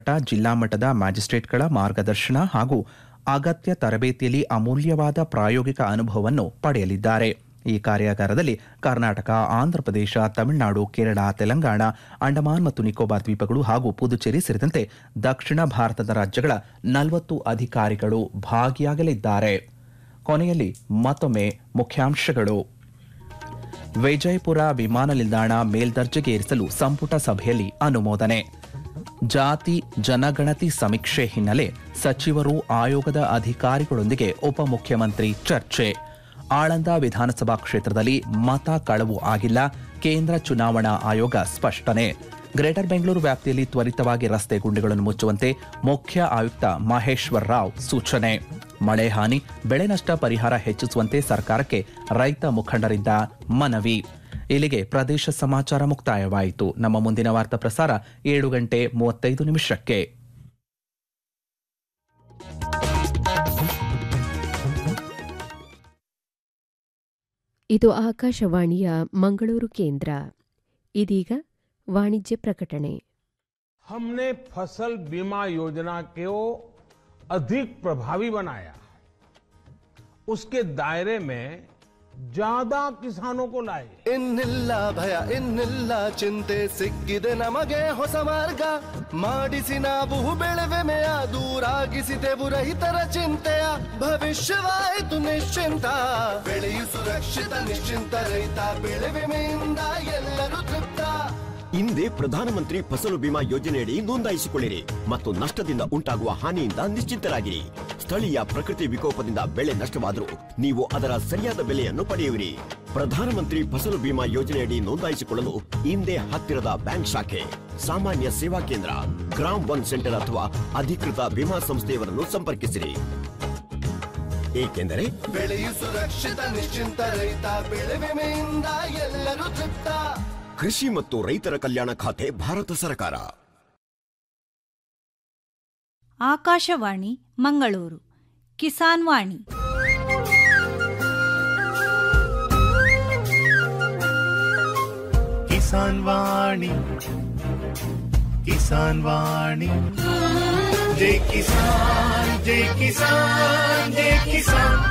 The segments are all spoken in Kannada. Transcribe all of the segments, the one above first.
ಜಿಲ್ಲಾ ಮಟ್ಟದ ಮ್ಯಾಜಿಸ್ಟ್ರೇಟ್ಗಳ ಮಾರ್ಗದರ್ಶನ ಹಾಗೂ ಅಗತ್ಯ ತರಬೇತಿಯಲ್ಲಿ ಅಮೂಲ್ಯವಾದ ಪ್ರಾಯೋಗಿಕ ಅನುಭವವನ್ನು ಪಡೆಯಲಿದ್ದಾರೆ ಈ ಕಾರ್ಯಾಗಾರದಲ್ಲಿ ಕರ್ನಾಟಕ ಆಂಧ್ರಪ್ರದೇಶ ತಮಿಳುನಾಡು ಕೇರಳ ತೆಲಂಗಾಣ ಅಂಡಮಾನ್ ಮತ್ತು ನಿಕೋಬಾರ್ ದ್ವೀಪಗಳು ಹಾಗೂ ಪುದುಚೇರಿ ಸೇರಿದಂತೆ ದಕ್ಷಿಣ ಭಾರತದ ರಾಜ್ಯಗಳ ನಲವತ್ತು ಅಧಿಕಾರಿಗಳು ಭಾಗಿಯಾಗಲಿದ್ದಾರೆ ಕೊನೆಯಲ್ಲಿ ಮತ್ತೊಮ್ಮೆ ಮುಖ್ಯಾಂಶಗಳು ವಿಜಯಪುರ ವಿಮಾನ ನಿಲ್ದಾಣ ಮೇಲ್ದರ್ಜೆಗೆ ಏರಿಸಲು ಸಂಪುಟ ಸಭೆಯಲ್ಲಿ ಅನುಮೋದನೆ ಜಾತಿ ಜನಗಣತಿ ಸಮೀಕ್ಷೆ ಹಿನ್ನೆಲೆ ಸಚಿವರು ಆಯೋಗದ ಅಧಿಕಾರಿಗಳೊಂದಿಗೆ ಉಪಮುಖ್ಯಮಂತ್ರಿ ಚರ್ಚೆ ಆಳಂದ ವಿಧಾನಸಭಾ ಕ್ಷೇತ್ರದಲ್ಲಿ ಮತ ಕಳವು ಆಗಿಲ್ಲ ಕೇಂದ್ರ ಚುನಾವಣಾ ಆಯೋಗ ಸ್ಪಷ್ಟನೆ ಗ್ರೇಟರ್ ಬೆಂಗಳೂರು ವ್ಯಾಪ್ತಿಯಲ್ಲಿ ತ್ವರಿತವಾಗಿ ರಸ್ತೆ ಗುಂಡಿಗಳನ್ನು ಮುಚ್ಚುವಂತೆ ಮುಖ್ಯ ಆಯುಕ್ತ ಮಹೇಶ್ವರ್ ರಾವ್ ಸೂಚನೆ ಮಳೆ ಹಾನಿ ಬೆಳೆ ನಷ್ಟ ಪರಿಹಾರ ಹೆಚ್ಚಿಸುವಂತೆ ಸರ್ಕಾರಕ್ಕೆ ರೈತ ಮುಖಂಡರಿಂದ ಮನವಿ ಇಲ್ಲಿಗೆ ಪ್ರದೇಶ ಸಮಾಚಾರ ಮುಕ್ತಾಯವಾಯಿತು ನಮ್ಮ ಮುಂದಿನ ವಾರ್ತಾ ಪ್ರಸಾರ ಏಳು ಗಂಟೆ ಮೂವತ್ತೈದು ನಿಮಿಷಕ್ಕೆ ಇದು ಆಕಾಶವಾಣಿಯ ಮಂಗಳೂರು ಕೇಂದ್ರ ಇದೀಗ ವಾಣಿಜ್ಯ ಪ್ರಕಟಣೆ हमने फसल बीमा योजना को अधिक प्रभावी बनाया उसके दायरे में ज्यादा किसानों को लाए ಇನ್ನಿಲ್ಲ ಭಯ ಇನ್ನಿಲ್ಲ ಚಿಂತೆ ಸಿಕ್ಕಿದೆ ನಮಗೆ ಹೊಸ ಮಾರ್ಗ ಮಾಡಿಸಿ ನಾವು ಬೆಳೆವೆಮೆಯ ದೂರಾಗಿಸಿದೆವು ರೈತರ ಚಿಂತೆಯ ಭವಿಷ್ಯವಾಯಿತು ನಿಶ್ಚಿಂತ ಬೆಳೆಯು ಸುರಕ್ಷಿತ ನಿಶ್ಚಿಂತ ರೈತ ಬೆಳೆ ವಿಮೆಯಿಂದ ಎಲ್ಲರೂ ತೃಪ್ತ ಹಿಂದೆ ಪ್ರಧಾನಮಂತ್ರಿ ಫಸಲು ಬಿಮಾ ಯೋಜನೆಯಡಿ ನೋಂದಾಯಿಸಿಕೊಳ್ಳಿರಿ ಮತ್ತು ನಷ್ಟದಿಂದ ಉಂಟಾಗುವ ಹಾನಿಯಿಂದ ನಿಶ್ಚಿಂತರಾಗಿರಿ ಸ್ಥಳೀಯ ಪ್ರಕೃತಿ ವಿಕೋಪದಿಂದ ಬೆಳೆ ನಷ್ಟವಾದರೂ ನೀವು ಅದರ ಸರಿಯಾದ ಬೆಲೆಯನ್ನು ಪಡೆಯುವಿರಿ ಪ್ರಧಾನಮಂತ್ರಿ ಫಸಲು ಬಿಮಾ ಯೋಜನೆಯಡಿ ನೋಂದಾಯಿಸಿಕೊಳ್ಳಲು ಹಿಂದೆ ಹತ್ತಿರದ ಬ್ಯಾಂಕ್ ಶಾಖೆ ಸಾಮಾನ್ಯ ಸೇವಾ ಕೇಂದ್ರ ಗ್ರಾಮ್ ಒನ್ ಸೆಂಟರ್ ಅಥವಾ ಅಧಿಕೃತ ವಿಮಾ ಸಂಸ್ಥೆಯವರನ್ನು ಸಂಪರ್ಕಿಸಿರಿ ಏಕೆಂದರೆ ಬೆಳೆಯು ಸುರಕ್ಷಿತ ನಿಶ್ಚಿಂತ ರೈತ ಬೆಳೆ ವಿಮೆಯಿಂದ ಎಲ್ಲರೂ ತೃಪ್ತ ಕೃಷಿ ಮತ್ತು ರೈತರ ಕಲ್ಯಾಣ ಖಾತೆ ಭಾರತ ಸರ್ಕಾರ ಆಕಾಶವಾಣಿ ಮಂಗಳೂರು ಕಿಸಾನ್ ವಾಣಿ ಕಿಸಾನ್ ವಾಣಿ ಕಿಸಾನ್ ವಾಣಿ ಜೈ ಕಿಸಾನ್ ಜೈ ಕಿಸಾನ್ ಜೈ ಕಿಸಾನ್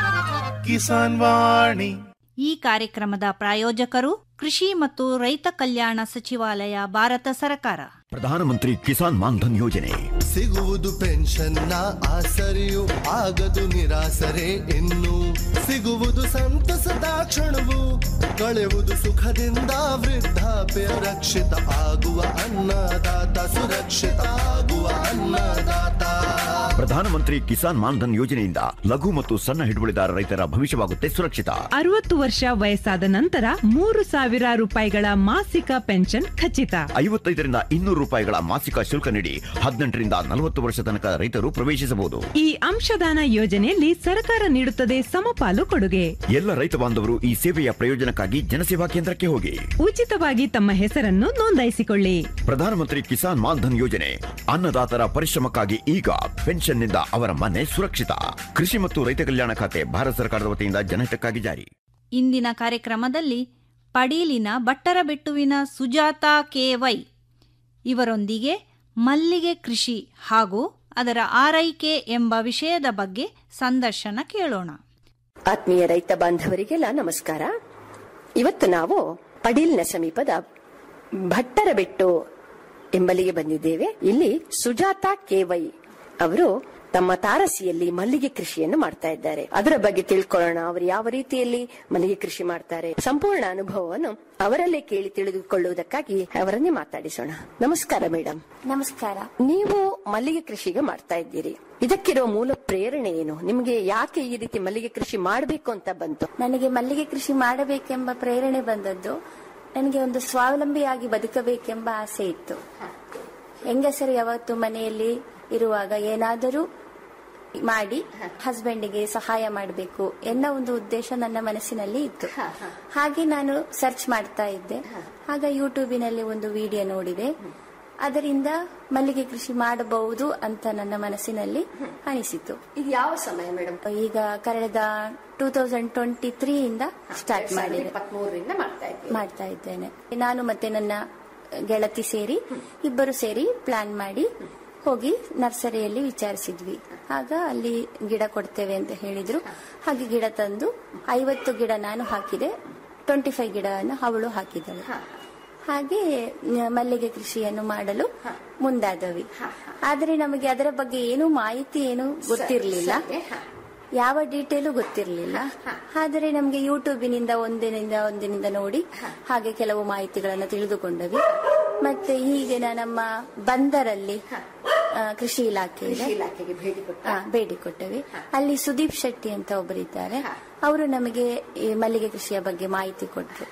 ಕಿಸಾನ್ ವಾಣಿ ಈ ಕಾರ್ಯಕ್ರಮದ ಪ್ರಾಯೋಜಕರು ಕೃಷಿ ಮತ್ತು ರೈತ ಕಲ್ಯಾಣ ಸಚಿವಾಲಯ ಭಾರತ ಸರ್ಕಾರ ಪ್ರಧಾನಮಂತ್ರಿ ಕಿಸಾನ್ ಮಾನ್ಧನ್ ಯೋಜನೆ ಸಿಗುವುದು ಪೆನ್ಷನ್ನ ಆಸರೆಯು ಆಗದು ನಿರಾಸರೆ ಇನ್ನು ಸಿಗುವುದು ಸಂತಸದ ಕ್ಷಣವು ಕಳೆಯುವುದು ಸುಖದಿಂದ ವೃದ್ಧಾಪ್ಯ ರಕ್ಷಿತ ಆಗುವ ಅನ್ನದಾತ ಸುರಕ್ಷಿತ ಆಗುವ ಅನ್ನದಾತ ಪ್ರಧಾನಮಂತ್ರಿ ಕಿಸಾನ್ ಮಾನ್ಧನ್ ಯೋಜನೆಯಿಂದ ಲಘು ಮತ್ತು ಸಣ್ಣ ಹಿಡುವಳಿದಾರ ರೈತರ ಭವಿಷ್ಯವಾಗುತ್ತೆ ಸುರಕ್ಷಿತ ಅರವತ್ತು ವರ್ಷ ವಯಸ್ಸಾದ ನಂತರ ಮೂರು ಸಾವಿರ ರೂಪಾಯಿಗಳ ಮಾಸಿಕ ಪೆನ್ಷನ್ ಖಚಿತ ಐವತ್ತೈದರಿಂದ ಇನ್ನೂರು ರೂಪಾಯಿಗಳ ಮಾಸಿಕ ಶುಲ್ಕ ನೀಡಿ ಹದಿನೆಂಟರಿಂದ ನಲವತ್ತು ವರ್ಷ ತನಕ ರೈತರು ಪ್ರವೇಶಿಸಬಹುದು ಈ ಅಂಶದಾನ ಯೋಜನೆಯಲ್ಲಿ ಸರ್ಕಾರ ನೀಡುತ್ತದೆ ಸಮಪಾಲು ಕೊಡುಗೆ ಎಲ್ಲ ರೈತ ಬಾಂಧವರು ಈ ಸೇವೆಯ ಪ್ರಯೋಜನಕ್ಕಾಗಿ ಜನಸೇವಾ ಕೇಂದ್ರಕ್ಕೆ ಹೋಗಿ ಉಚಿತವಾಗಿ ತಮ್ಮ ಹೆಸರನ್ನು ನೋಂದಾಯಿಸಿಕೊಳ್ಳಿ ಪ್ರಧಾನಮಂತ್ರಿ ಕಿಸಾನ್ ಮಾನ್ಧನ್ ಯೋಜನೆ ಅನ್ನದಾತರ ಪರಿಶ್ರಮಕ್ಕಾಗಿ ಈಗ ಪೆನ್ಷನ್ನಿಂದ ಅವರ ಮನೆ ಸುರಕ್ಷಿತ ಕೃಷಿ ಮತ್ತು ರೈತ ಕಲ್ಯಾಣ ಖಾತೆ ಭಾರತ ಸರ್ಕಾರದ ವತಿಯಿಂದ ಜನಹಿತಕ್ಕಾಗಿ ಜಾರಿ ಇಂದಿನ ಕಾರ್ಯಕ್ರಮದಲ್ಲಿ ಪಡೀಲಿನ ಬಟ್ಟರಬೆಟ್ಟುವಿನ ಸುಜಾತ ಕೆವೈ ಇವರೊಂದಿಗೆ ಮಲ್ಲಿಗೆ ಕೃಷಿ ಹಾಗೂ ಅದರ ಆರೈಕೆ ಎಂಬ ವಿಷಯದ ಬಗ್ಗೆ ಸಂದರ್ಶನ ಕೇಳೋಣ ಆತ್ಮೀಯ ರೈತ ಬಾಂಧವರಿಗೆಲ್ಲ ನಮಸ್ಕಾರ ಇವತ್ತು ನಾವು ಪಡೀಲ್ನ ಸಮೀಪದ ಭಟ್ಟರಬೆಟ್ಟು ಎಂಬಲ್ಲಿಗೆ ಬಂದಿದ್ದೇವೆ ಇಲ್ಲಿ ಸುಜಾತ ಕೆವೈ ಅವರು ತಮ್ಮ ತಾರಸಿಯಲ್ಲಿ ಮಲ್ಲಿಗೆ ಕೃಷಿಯನ್ನು ಮಾಡ್ತಾ ಇದ್ದಾರೆ ಅದರ ಬಗ್ಗೆ ತಿಳ್ಕೊಳ್ಳೋಣ ಅವರು ಯಾವ ರೀತಿಯಲ್ಲಿ ಮಲ್ಲಿಗೆ ಕೃಷಿ ಮಾಡ್ತಾರೆ ಸಂಪೂರ್ಣ ಅನುಭವವನ್ನು ಅವರಲ್ಲೇ ಕೇಳಿ ತಿಳಿದುಕೊಳ್ಳುವುದಕ್ಕಾಗಿ ಅವರನ್ನೇ ಮಾತಾಡಿಸೋಣ ನಮಸ್ಕಾರ ಮೇಡಮ್ ನಮಸ್ಕಾರ ನೀವು ಮಲ್ಲಿಗೆ ಕೃಷಿಗೆ ಮಾಡ್ತಾ ಇದ್ದೀರಿ ಇದಕ್ಕಿರೋ ಮೂಲ ಪ್ರೇರಣೆ ಏನು ನಿಮಗೆ ಯಾಕೆ ಈ ರೀತಿ ಮಲ್ಲಿಗೆ ಕೃಷಿ ಮಾಡಬೇಕು ಅಂತ ಬಂತು ನನಗೆ ಮಲ್ಲಿಗೆ ಕೃಷಿ ಮಾಡಬೇಕೆಂಬ ಪ್ರೇರಣೆ ಬಂದದ್ದು ನನಗೆ ಒಂದು ಸ್ವಾವಲಂಬಿಯಾಗಿ ಬದುಕಬೇಕೆಂಬ ಆಸೆ ಇತ್ತು ಹೆಂಗಸರು ಯಾವತ್ತು ಮನೆಯಲ್ಲಿ ಇರುವಾಗ ಏನಾದರೂ ಮಾಡಿ ಹಸ್ಬೆಂಡಿಗೆ ಸಹಾಯ ಮಾಡಬೇಕು ಎನ್ನ ಒಂದು ಉದ್ದೇಶ ನನ್ನ ಮನಸ್ಸಿನಲ್ಲಿ ಇತ್ತು ಹಾಗೆ ನಾನು ಸರ್ಚ್ ಮಾಡ್ತಾ ಇದ್ದೆ ಆಗ ಯೂಟ್ಯೂಬಿನಲ್ಲಿ ಒಂದು ವಿಡಿಯೋ ನೋಡಿದೆ ಅದರಿಂದ ಮಲ್ಲಿಗೆ ಕೃಷಿ ಮಾಡಬಹುದು ಅಂತ ನನ್ನ ಮನಸ್ಸಿನಲ್ಲಿ ಅನಿಸಿತು ಇದು ಯಾವ ಸಮಯ ಮೇಡಮ್ ಈಗ ಕಳೆದ ಟೂ ತೌಸಂಡ್ ಟ್ವೆಂಟಿ ತ್ರೀ ಇಂದ ಸ್ಟಾರ್ಟ್ ಮಾಡಿದೆ ಇಪ್ಪತ್ಮೂರರಿಂದ ಮಾಡ್ತಾ ಇದ್ದೀವಿ ಮಾಡ್ತಾ ಇದ್ದೇನೆ ನಾನು ಮತ್ತೆ ನನ್ನ ಗೆಳತಿ ಸೇರಿ ಇಬ್ಬರು ಸೇರಿ ಪ್ಲಾನ್ ಮಾಡಿ ಹೋಗಿ ನರ್ಸರಿಯಲ್ಲಿ ವಿಚಾರಿಸಿದ್ವಿ ಆಗ ಅಲ್ಲಿ ಗಿಡ ಕೊಡ್ತೇವೆ ಅಂತ ಹೇಳಿದ್ರು ಹಾಗೆ ಗಿಡ ತಂದು ಐವತ್ತು ಗಿಡ ನಾನು ಹಾಕಿದೆ ಟ್ವೆಂಟಿ ಫೈವ್ ಗಿಡವನ್ನು ಅವಳು ಹಾಕಿದಳು ಹಾಗೆ ನ- ಮಲ್ಲಿಗೆ ಕೃಷಿಯನ್ನು ಮಾಡಲು ಮುಂದಾದವಿ ಆದರೆ ನಮಗೆ ಅದರ ಬಗ್ಗೆ ಏನು ಮಾಹಿತಿ ಏನು ಗೊತ್ತಿರಲಿಲ್ಲ ಯಾವ ಡೀಟೇಲು ಗೊತ್ತಿರಲಿಲ್ಲ ಆದರೆ ನಮಗೆ ಯೂಟ್ಯೂಬಿನಿಂದ ಒಂದಿನಿಂದ ಒಂದಿನಿಂದ ನೋಡಿ ಹಾಗೆ ಕೆಲವು ಮಾಹಿತಿಗಳನ್ನು ತಿಳಿದುಕೊಂಡವಿ ಮತ್ತೆ ಹೀಗೆ ನಮ್ಮ ಬಂದರಲ್ಲಿ ಆ, ಕೃಷಿ ಇಲಾಖೆ ಇದೆ ಇಲಾಖೆಗೆ ಭೇಟಿ ಕೊಟ್ಟು ಆ, ಭೇಟಿ ಕೊಟ್ಟವಿ ಅಲ್ಲಿ ಸುದೀಪ್ ಶೆಟ್ಟಿ ಅಂತ ಒಬ್ಬರಿದ್ದಾರೆ ಅವರು ನಮಗೆ ಈ ಮಲ್ಲಿಗೆ ಕೃಷಿಯ ಬಗ್ಗೆ ಮಾಹಿತಿ ಕೊಟ್ಟರು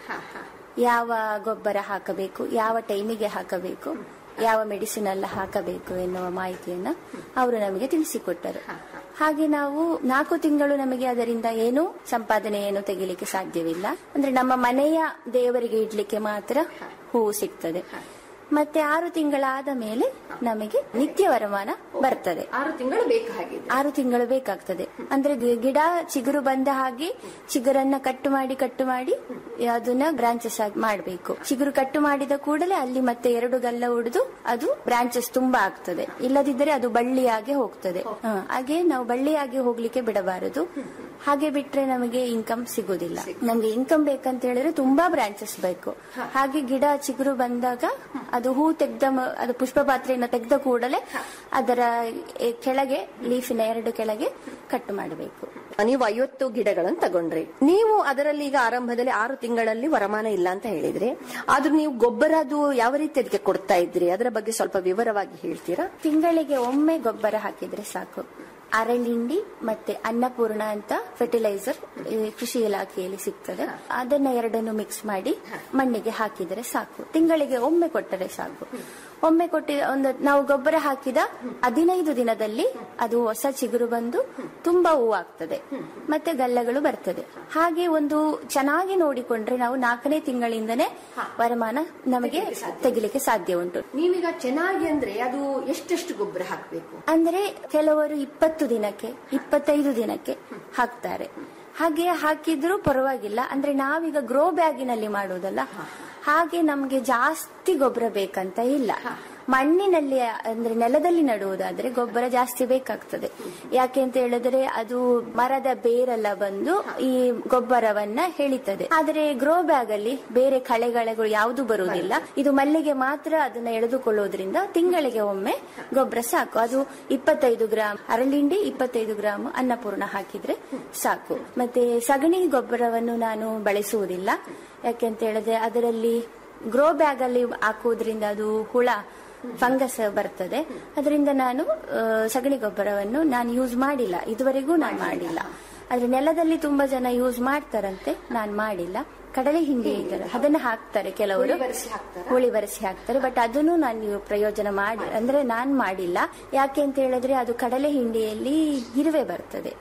ಯಾವ ಗೊಬ್ಬರ ಹಾಕಬೇಕು ಯಾವ ಟೈಮಿಗೆ ಹಾಕಬೇಕು ಯಾವ ಮೆಡಿಸಿನ್ ಎಲ್ಲ ಹಾಕಬೇಕು ಎನ್ನುವ ಮಾಹಿತಿಯನ್ನ ಅವರು ನಮಗೆ ತಿಳಿಸಿಕೊಟ್ಟರು ಹಾಗೆ ನಾವು ನಾಲ್ಕು ತಿಂಗಳು ನಮಗೆ ಅದರಿಂದ ಏನು ಸಂಪಾದನೆ ಏನು ತೆಗಿಲಿಕ್ಕೆ ಸಾಧ್ಯವಿಲ್ಲ ಅಂದ್ರೆ ನಮ್ಮ ಮನೆಯ ದೇವರಿಗೆ ಇಡ್ಲಿಕ್ಕೆ ಮಾತ್ರ ಹೂವು ಸಿಗ್ತದೆ ಮತ್ತೆ ಆರು ತಿಂಗಳಾದ ಮೇಲೆ ನಮಗೆ ನಿತ್ಯ ವರಮಾನ ಬರ್ತದೆ ಆರು ತಿಂಗಳು ಬೇಕು ಹಾಗಿದ್ರೆ ಆರು ತಿಂಗಳು ಬೇಕಾಗ್ತದೆ ಅಂದ್ರೆ ಗಿ- ಗಿಡ ಚಿಗುರು ಬಂದ ಹಾಗೆ ಚಿಗುರನ್ನ ಕಟ್ಟು ಮಾಡಿ ಕಟ್ಟು ಮಾಡಿ ಅದನ್ನ ಬ್ರಾಂಚಸ್ ಆಗಿ ಮಾಡಬೇಕು ಚಿಗುರು ಕಟ್ಟು ಮಾಡಿದ ಕೂಡಲೇ ಅಲ್ಲಿ ಮತ್ತೆ ಎರಡು ಗಲ್ಲ ಉಡಿದು ಅದು ಬ್ರಾಂಚಸ್ ತುಂಬಾ ಆಗ್ತದೆ ಇಲ್ಲದಿದ್ದರೆ ಅದು ಬಳ್ಳಿಯಾಗಿ ಹೋಗ್ತದೆ ಹ, ಹಾಗೆ ನಾವು ಬಳ್ಳಿಯಾಗಿ ಹೋಗ್ಲಿಕ್ಕೆ ಬಿಡಬಾರದು ಹಾಗೆ ಬಿಟ್ರೆ ನಮಗೆ ಇನ್ಕಮ್ ಸಿಗೋದಿಲ್ಲ ನಮ್ಗೆ ಇನ್ಕಮ್ ಬೇಕಂತ ಹೇಳಿದ್ರೆ ತುಂಬಾ ಬ್ರಾಂಚಸ್ ಬೇಕು ಹಾಗೆ ಗಿಡ ಚಿಗುರು ಬಂದಾಗ ಅದು ಹೂ ತೆಗ್ದ ಮ- ಅದು ಪುಷ್ಪ ಪಾತ್ರೆಯನ್ನು ತೆಗೆದ ಕೂಡಲೇ ಅದರ ಎ- ಕೆಳಗೆ ಲೀಫಿನ ಎರಡು ಕೆಳಗೆ ಕಟ್ ಮಾಡಬೇಕು ನೀವು ಐವತ್ತು ಗಿಡಗಳನ್ನು ತಗೊಂಡ್ರಿ ನೀವು ಅದರಲ್ಲಿ ಈಗ ಆರಂಭದಲ್ಲಿ ಆರು ತಿಂಗಳಲ್ಲಿ ವರಮಾನ ಇಲ್ಲ ಅಂತ ಹೇಳಿದ್ರಿ ಆದ್ರೂ ನೀವು ಗೊಬ್ಬರ ಅದು ಯಾವ ರೀತಿ ಅದಕ್ಕೆ ಕೊಡ್ತಾ ಇದ್ರಿ ಅದರ ಬಗ್ಗೆ ಸ್ವಲ್ಪ ವಿವರವಾಗಿ ಹೇಳ್ತೀರಾ ತಿಂಗಳಿಗೆ ಒಮ್ಮೆ ಗೊಬ್ಬರ ಹಾಕಿದ್ರೆ ಸಾಕು ಅರಳಿಂಡಿ ಮತ್ತೆ ಅನ್ನಪೂರ್ಣ ಅಂತ ಫರ್ಟಿಲೈಸರ್ ಕೃಷಿ ಇಲಾಖೆಯಲ್ಲಿ ಸಿಗ್ತದೆ ಅದನ್ನ ಎರಡನ್ನು ಮಿಕ್ಸ್ ಮಾಡಿ ಮಣ್ಣಿಗೆ ಹಾಕಿದರೆ ಸಾಕು ತಿಂಗಳಿಗೆ ಒಮ್ಮೆ ಕೊಟ್ಟರೆ ಸಾಕು ಒಮ್ಮೆ ಕೊಟ್ಟಿ ಒಂದು ನಾವು ಗೊಬ್ಬರ ಹಾಕಿದ ಹದಿನೈದು ದಿನದಲ್ಲಿ ಅದು ಹೊಸ ಚಿಗುರು ಬಂದು ತುಂಬಾ ಹೂ ಆಗ್ತದೆ ಮತ್ತೆ ಗಲ್ಲಗಳು ಬರ್ತದೆ ಹಾಗೆ ಒಂದು ಚೆನ್ನಾಗಿ ನೋಡಿಕೊಂಡ್ರೆ ನಾವು ನಾಲ್ಕನೇ ತಿಂಗಳಿಂದನೇ ವರಮಾನ ನಮಗೆ ತೆಗಿಲಿಕ್ಕೆ ಸಾಧ್ಯ ಉಂಟು ನೀವೀಗ ಚೆನ್ನಾಗಿ ಅಂದ್ರೆ ಅದು ಎಷ್ಟೆಷ್ಟು ಗೊಬ್ಬರ ಹಾಕಬೇಕು ಅಂದ್ರೆ ಕೆಲವರು ಇಪ್ಪತ್ತು ದಿನಕ್ಕೆ ಇಪ್ಪತ್ತೈದು ದಿನಕ್ಕೆ ಹಾಕ್ತಾರೆ ಹಾಗೆ ಹಾಕಿದ್ರು ಪರವಾಗಿಲ್ಲ ಅಂದ್ರೆ ನಾವೀಗ ಗ್ರೋ ಬ್ಯಾಗಿನಲ್ಲಿ ಮಾಡುವುದಲ್ಲ ಹಾಗೆ ನಮ್ಗೆ ಜಾಸ್ತಿ ಗೊಬ್ಬರ ಬೇಕಂತ ಇಲ್ಲ ಮಣ್ಣಿನಲ್ಲಿ ಅಂದ್ರೆ ನೆಲದಲ್ಲಿ ನಡುವುದಾದ್ರೆ ಗೊಬ್ಬರ ಜಾಸ್ತಿ ಬೇಕಾಗ್ತದೆ ಯಾಕೆ ಅಂತ ಹೇಳಿದ್ರೆ ಅದು ಮರದ ಬೇರೆಲ್ಲ ಬಂದು ಈ ಗೊಬ್ಬರವನ್ನ ಎಳಿತದೆ ಆದ್ರೆ ಗ್ರೋ ಬ್ಯಾಗ್ ಅಲ್ಲಿ ಬೇರೆ ಕಳೆಗಳೆಗಳು ಯಾವುದು ಬರುವುದಿಲ್ಲ ಇದು ಮಲ್ಲಿಗೆ ಮಾತ್ರ ಅದನ್ನ ಎಳೆದುಕೊಳ್ಳೋದ್ರಿಂದ ತಿಂಗಳಿಗೆ ಒಮ್ಮೆ ಗೊಬ್ಬರ ಸಾಕು ಅದು ಇಪ್ಪತ್ತೈದು ಗ್ರಾಮ್ ಅರಳಿಂಡಿ ಇಪ್ಪತ್ತೈದು ಗ್ರಾಮ್ ಅನ್ನಪೂರ್ಣ ಹಾಕಿದ್ರೆ ಸಾಕು ಮತ್ತೆ ಸಗಣಿ ಗೊಬ್ಬರವನ್ನು ನಾನು ಬಳಸುವುದಿಲ್ಲ ಯಾಕೆಂತ ಹೇಳಿದ್ರೆ ಅದರಲ್ಲಿ ಗ್ರೋ ಬ್ಯಾಗ್ ಅಲ್ಲಿ ಹಾಕುವುದರಿಂದ ಅದು ಹುಳ ಫಂಗಸ್ ಬರ್ತದೆ ಅದರಿಂದ ನಾನು ಆ, ಸಗಣಿ ಗೊಬ್ಬರವನ್ನು ನಾನು ಯೂಸ್ ಮಾಡಿಲ್ಲ ಇದುವರೆಗೂ ನಾನು ಮಾಡಿಲ್ಲ ಆದ್ರೆ ನೆಲದಲ್ಲಿ ತುಂಬಾ ಜನ ಯೂಸ್ ಮಾಡ್ತಾರಂತೆ ನಾನು ಮಾಡಿಲ್ಲ ಕಡಲೆ ಹಿಂಡಿ ಇದ್ದಾರೆ ಅದನ್ನ ಹಾಕ್ತಾರೆ ಕೆಲವರು ಹುಳಿ ಬರೆಸಿ ಹಾಕ್ತಾರೆ ಬಟ್ ಅದನ್ನು ನಾನು ಪ್ರಯೋಜನ ಮಾಡಿ ಅಂದ್ರೆ ನಾನ್ ಮಾಡಿಲ್ಲ ಯಾಕೆ ಅಂತ ಹೇಳಿದ್ರೆ ಅದು ಕಡಲೆ ಹಿಂಡಿಯಲ್ಲಿ ಇರುವೆ ಬರ್ತದೆ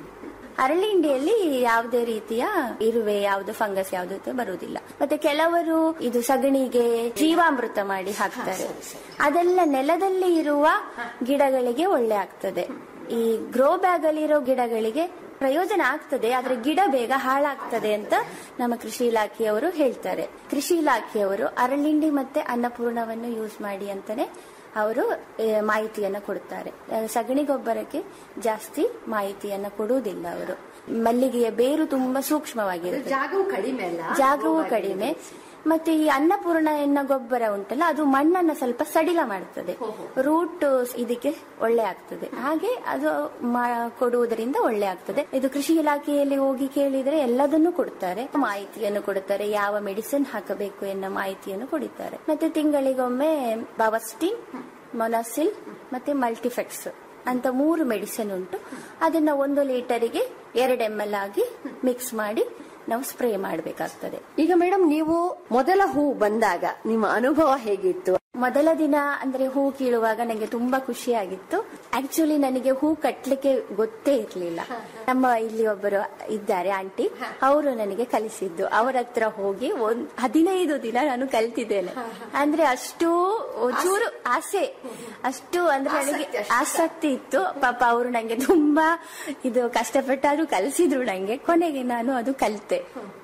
ಅರಳಿ ಹಿಂಡಿಯಲ್ಲಿ ಯಾವುದೇ ರೀತಿಯ ಇರುವೆ ಯಾವುದು ಫಂಗಸ್ ಯಾವುದು ಬರುವುದಿಲ್ಲ ಮತ್ತೆ ಕೆಲವರು ಇದು ಸಗಣಿಗೆ ಜೀವಾಮೃತ ಮಾಡಿ ಹಾಕ್ತಾರೆ ಅದೆಲ್ಲ ನೆಲದಲ್ಲಿ ಇರುವ ಗಿಡಗಳಿಗೆ ಒಳ್ಳೆ ಆಗ್ತದೆ ಈ ಗ್ರೋ ಬ್ಯಾಗ್ ಅಲ್ಲಿ ಇರೋ ಗಿಡಗಳಿಗೆ ಪ್ರಯೋಜನ ಆಗ್ತದೆ ಆದ್ರೆ ಗಿಡ ಬೇಗ ಹಾಳಾಗ್ತದೆ ಅಂತ ನಮ್ಮ ಕೃಷಿ ಇಲಾಖೆಯವರು ಹೇಳ್ತಾರೆ ಕೃಷಿ ಇಲಾಖೆಯವರು ಅರಳಿಂಡಿ ಮತ್ತೆ ಅನ್ನಪೂರ್ಣವನ್ನು ಯೂಸ್ ಮಾಡಿ ಅಂತಾನೆ ಅವರು ಆ, ಮಾಹಿತಿಯನ್ನ ಕೊಡ್ತಾರೆ ಆ, ಸಗಣಿ ಗೊಬ್ಬರಕ್ಕೆ ಜಾಸ್ತಿ ಮಾಹಿತಿಯನ್ನ ಕೊಡುವುದಿಲ್ಲ ಅವರು ಮಲ್ಲಿಗೆಯ ಬೇರು ತುಂಬಾ ಸೂಕ್ಷ್ಮವಾಗಿರುತ್ತೆ ಜಾಗವು ಕಡಿಮೆ ಅಲ್ಲ ಜಾಗವೂ ಕಡಿಮೆ ಮತ್ತೆ ಈ ಅನ್ನಪೂರ್ಣ ಎನ್ನ ಗೊಬ್ಬರ ಉಂಟಲ್ಲ ಅದು ಮಣ್ಣನ್ನ ಸ್ವಲ್ಪ ಸಡಿಲ ಮಾಡುತ್ತದೆ ರೂಟ್ ಇದಕ್ಕೆ ಒಳ್ಳೆ ಆಗ್ತದೆ ಹಾಗೆ ಅದು ಮಾ- ಕೊಡುವುದರಿಂದ ಒಳ್ಳೆ ಆಗ್ತದೆ ಇದು ಕೃಷಿ ಇಲಾಖೆಯಲ್ಲಿ ಹೋಗಿ ಕೇಳಿದ್ರೆ ಎಲ್ಲದನ್ನು ಕೊಡ್ತಾರೆ ಮಾಹಿತಿಯನ್ನು ಕೊಡುತ್ತಾರೆ ಯಾವ ಮೆಡಿಸಿನ್ ಹಾಕಬೇಕು ಎನ್ನೋ ಮಾಹಿತಿಯನ್ನು ಕೊಡುತ್ತಾರೆ ಮತ್ತೆ ತಿಂಗಳಿಗೊಮ್ಮೆ ಬಾವಸ್ಟಿನ್ ಮೊನಾಸಿಲ್ ಮತ್ತೆ ಮಲ್ಟಿಫೆಕ್ಸ್ ಅಂತ ಮೂರು ಮೆಡಿಸಿನ್ ಉಂಟು ಅದನ್ನ ಒಂದು ಲೀಟರಿಗೆ ಎರಡು ಎಂ ಎಲ್ ಆಗಿ ಮಿಕ್ಸ್ ಮಾಡಿ ನಾವು ಸ್ಪ್ರೇ ಮಾಡಬೇಕಾಗ್ತದೆ ಈಗ ಮೇಡಮ್ ನೀವು ಮೊದಲ ಹೂ ಬಂದಾಗ ನಿಮ್ಮ ಅನುಭವ ಹೇಗಿತ್ತು ಮೊದಲ ದಿನ ಅಂದ್ರೆ ಹೂ ಕೀಳುವಾಗ ನನಗೆ ತುಂಬಾ ಖುಷಿಯಾಗಿತ್ತು ಆಕ್ಚುಲಿ ನನಗೆ ಹೂ ಕಟ್ಲಿಕ್ಕೆ ಗೊತ್ತೇ ಇರ್ಲಿಲ್ಲ ನಮ್ಮ ಇಲ್ಲಿ ಒಬ್ಬರು ಇದ್ದಾರೆ ಆಂಟಿ ಅವರು ನನಗೆ ಕಲಿಸಿದ್ದು ಅವರ ಹತ್ರ ಹೋಗಿ ಒಂದ್ ಹದಿನೈದು ದಿನ ನಾನು ಕಲ್ತಿದ್ದೇನೆ ಅಂದ್ರೆ ಅಷ್ಟು ಚೂರು ಆಸೆ ಅಷ್ಟು ಅಂದ್ರೆ ನನಗೆ ಆಸಕ್ತಿ ಇತ್ತು ಪಾಪ ಅವರು ನಂಗೆ ತುಂಬಾ ಇದು ಕಷ್ಟಪಟ್ಟಾದ್ರು ಕಲಿಸಿದ್ರು ನಂಗೆ ಕೊನೆಗೆ ನಾನು ಅದು ಕಲಿತೆ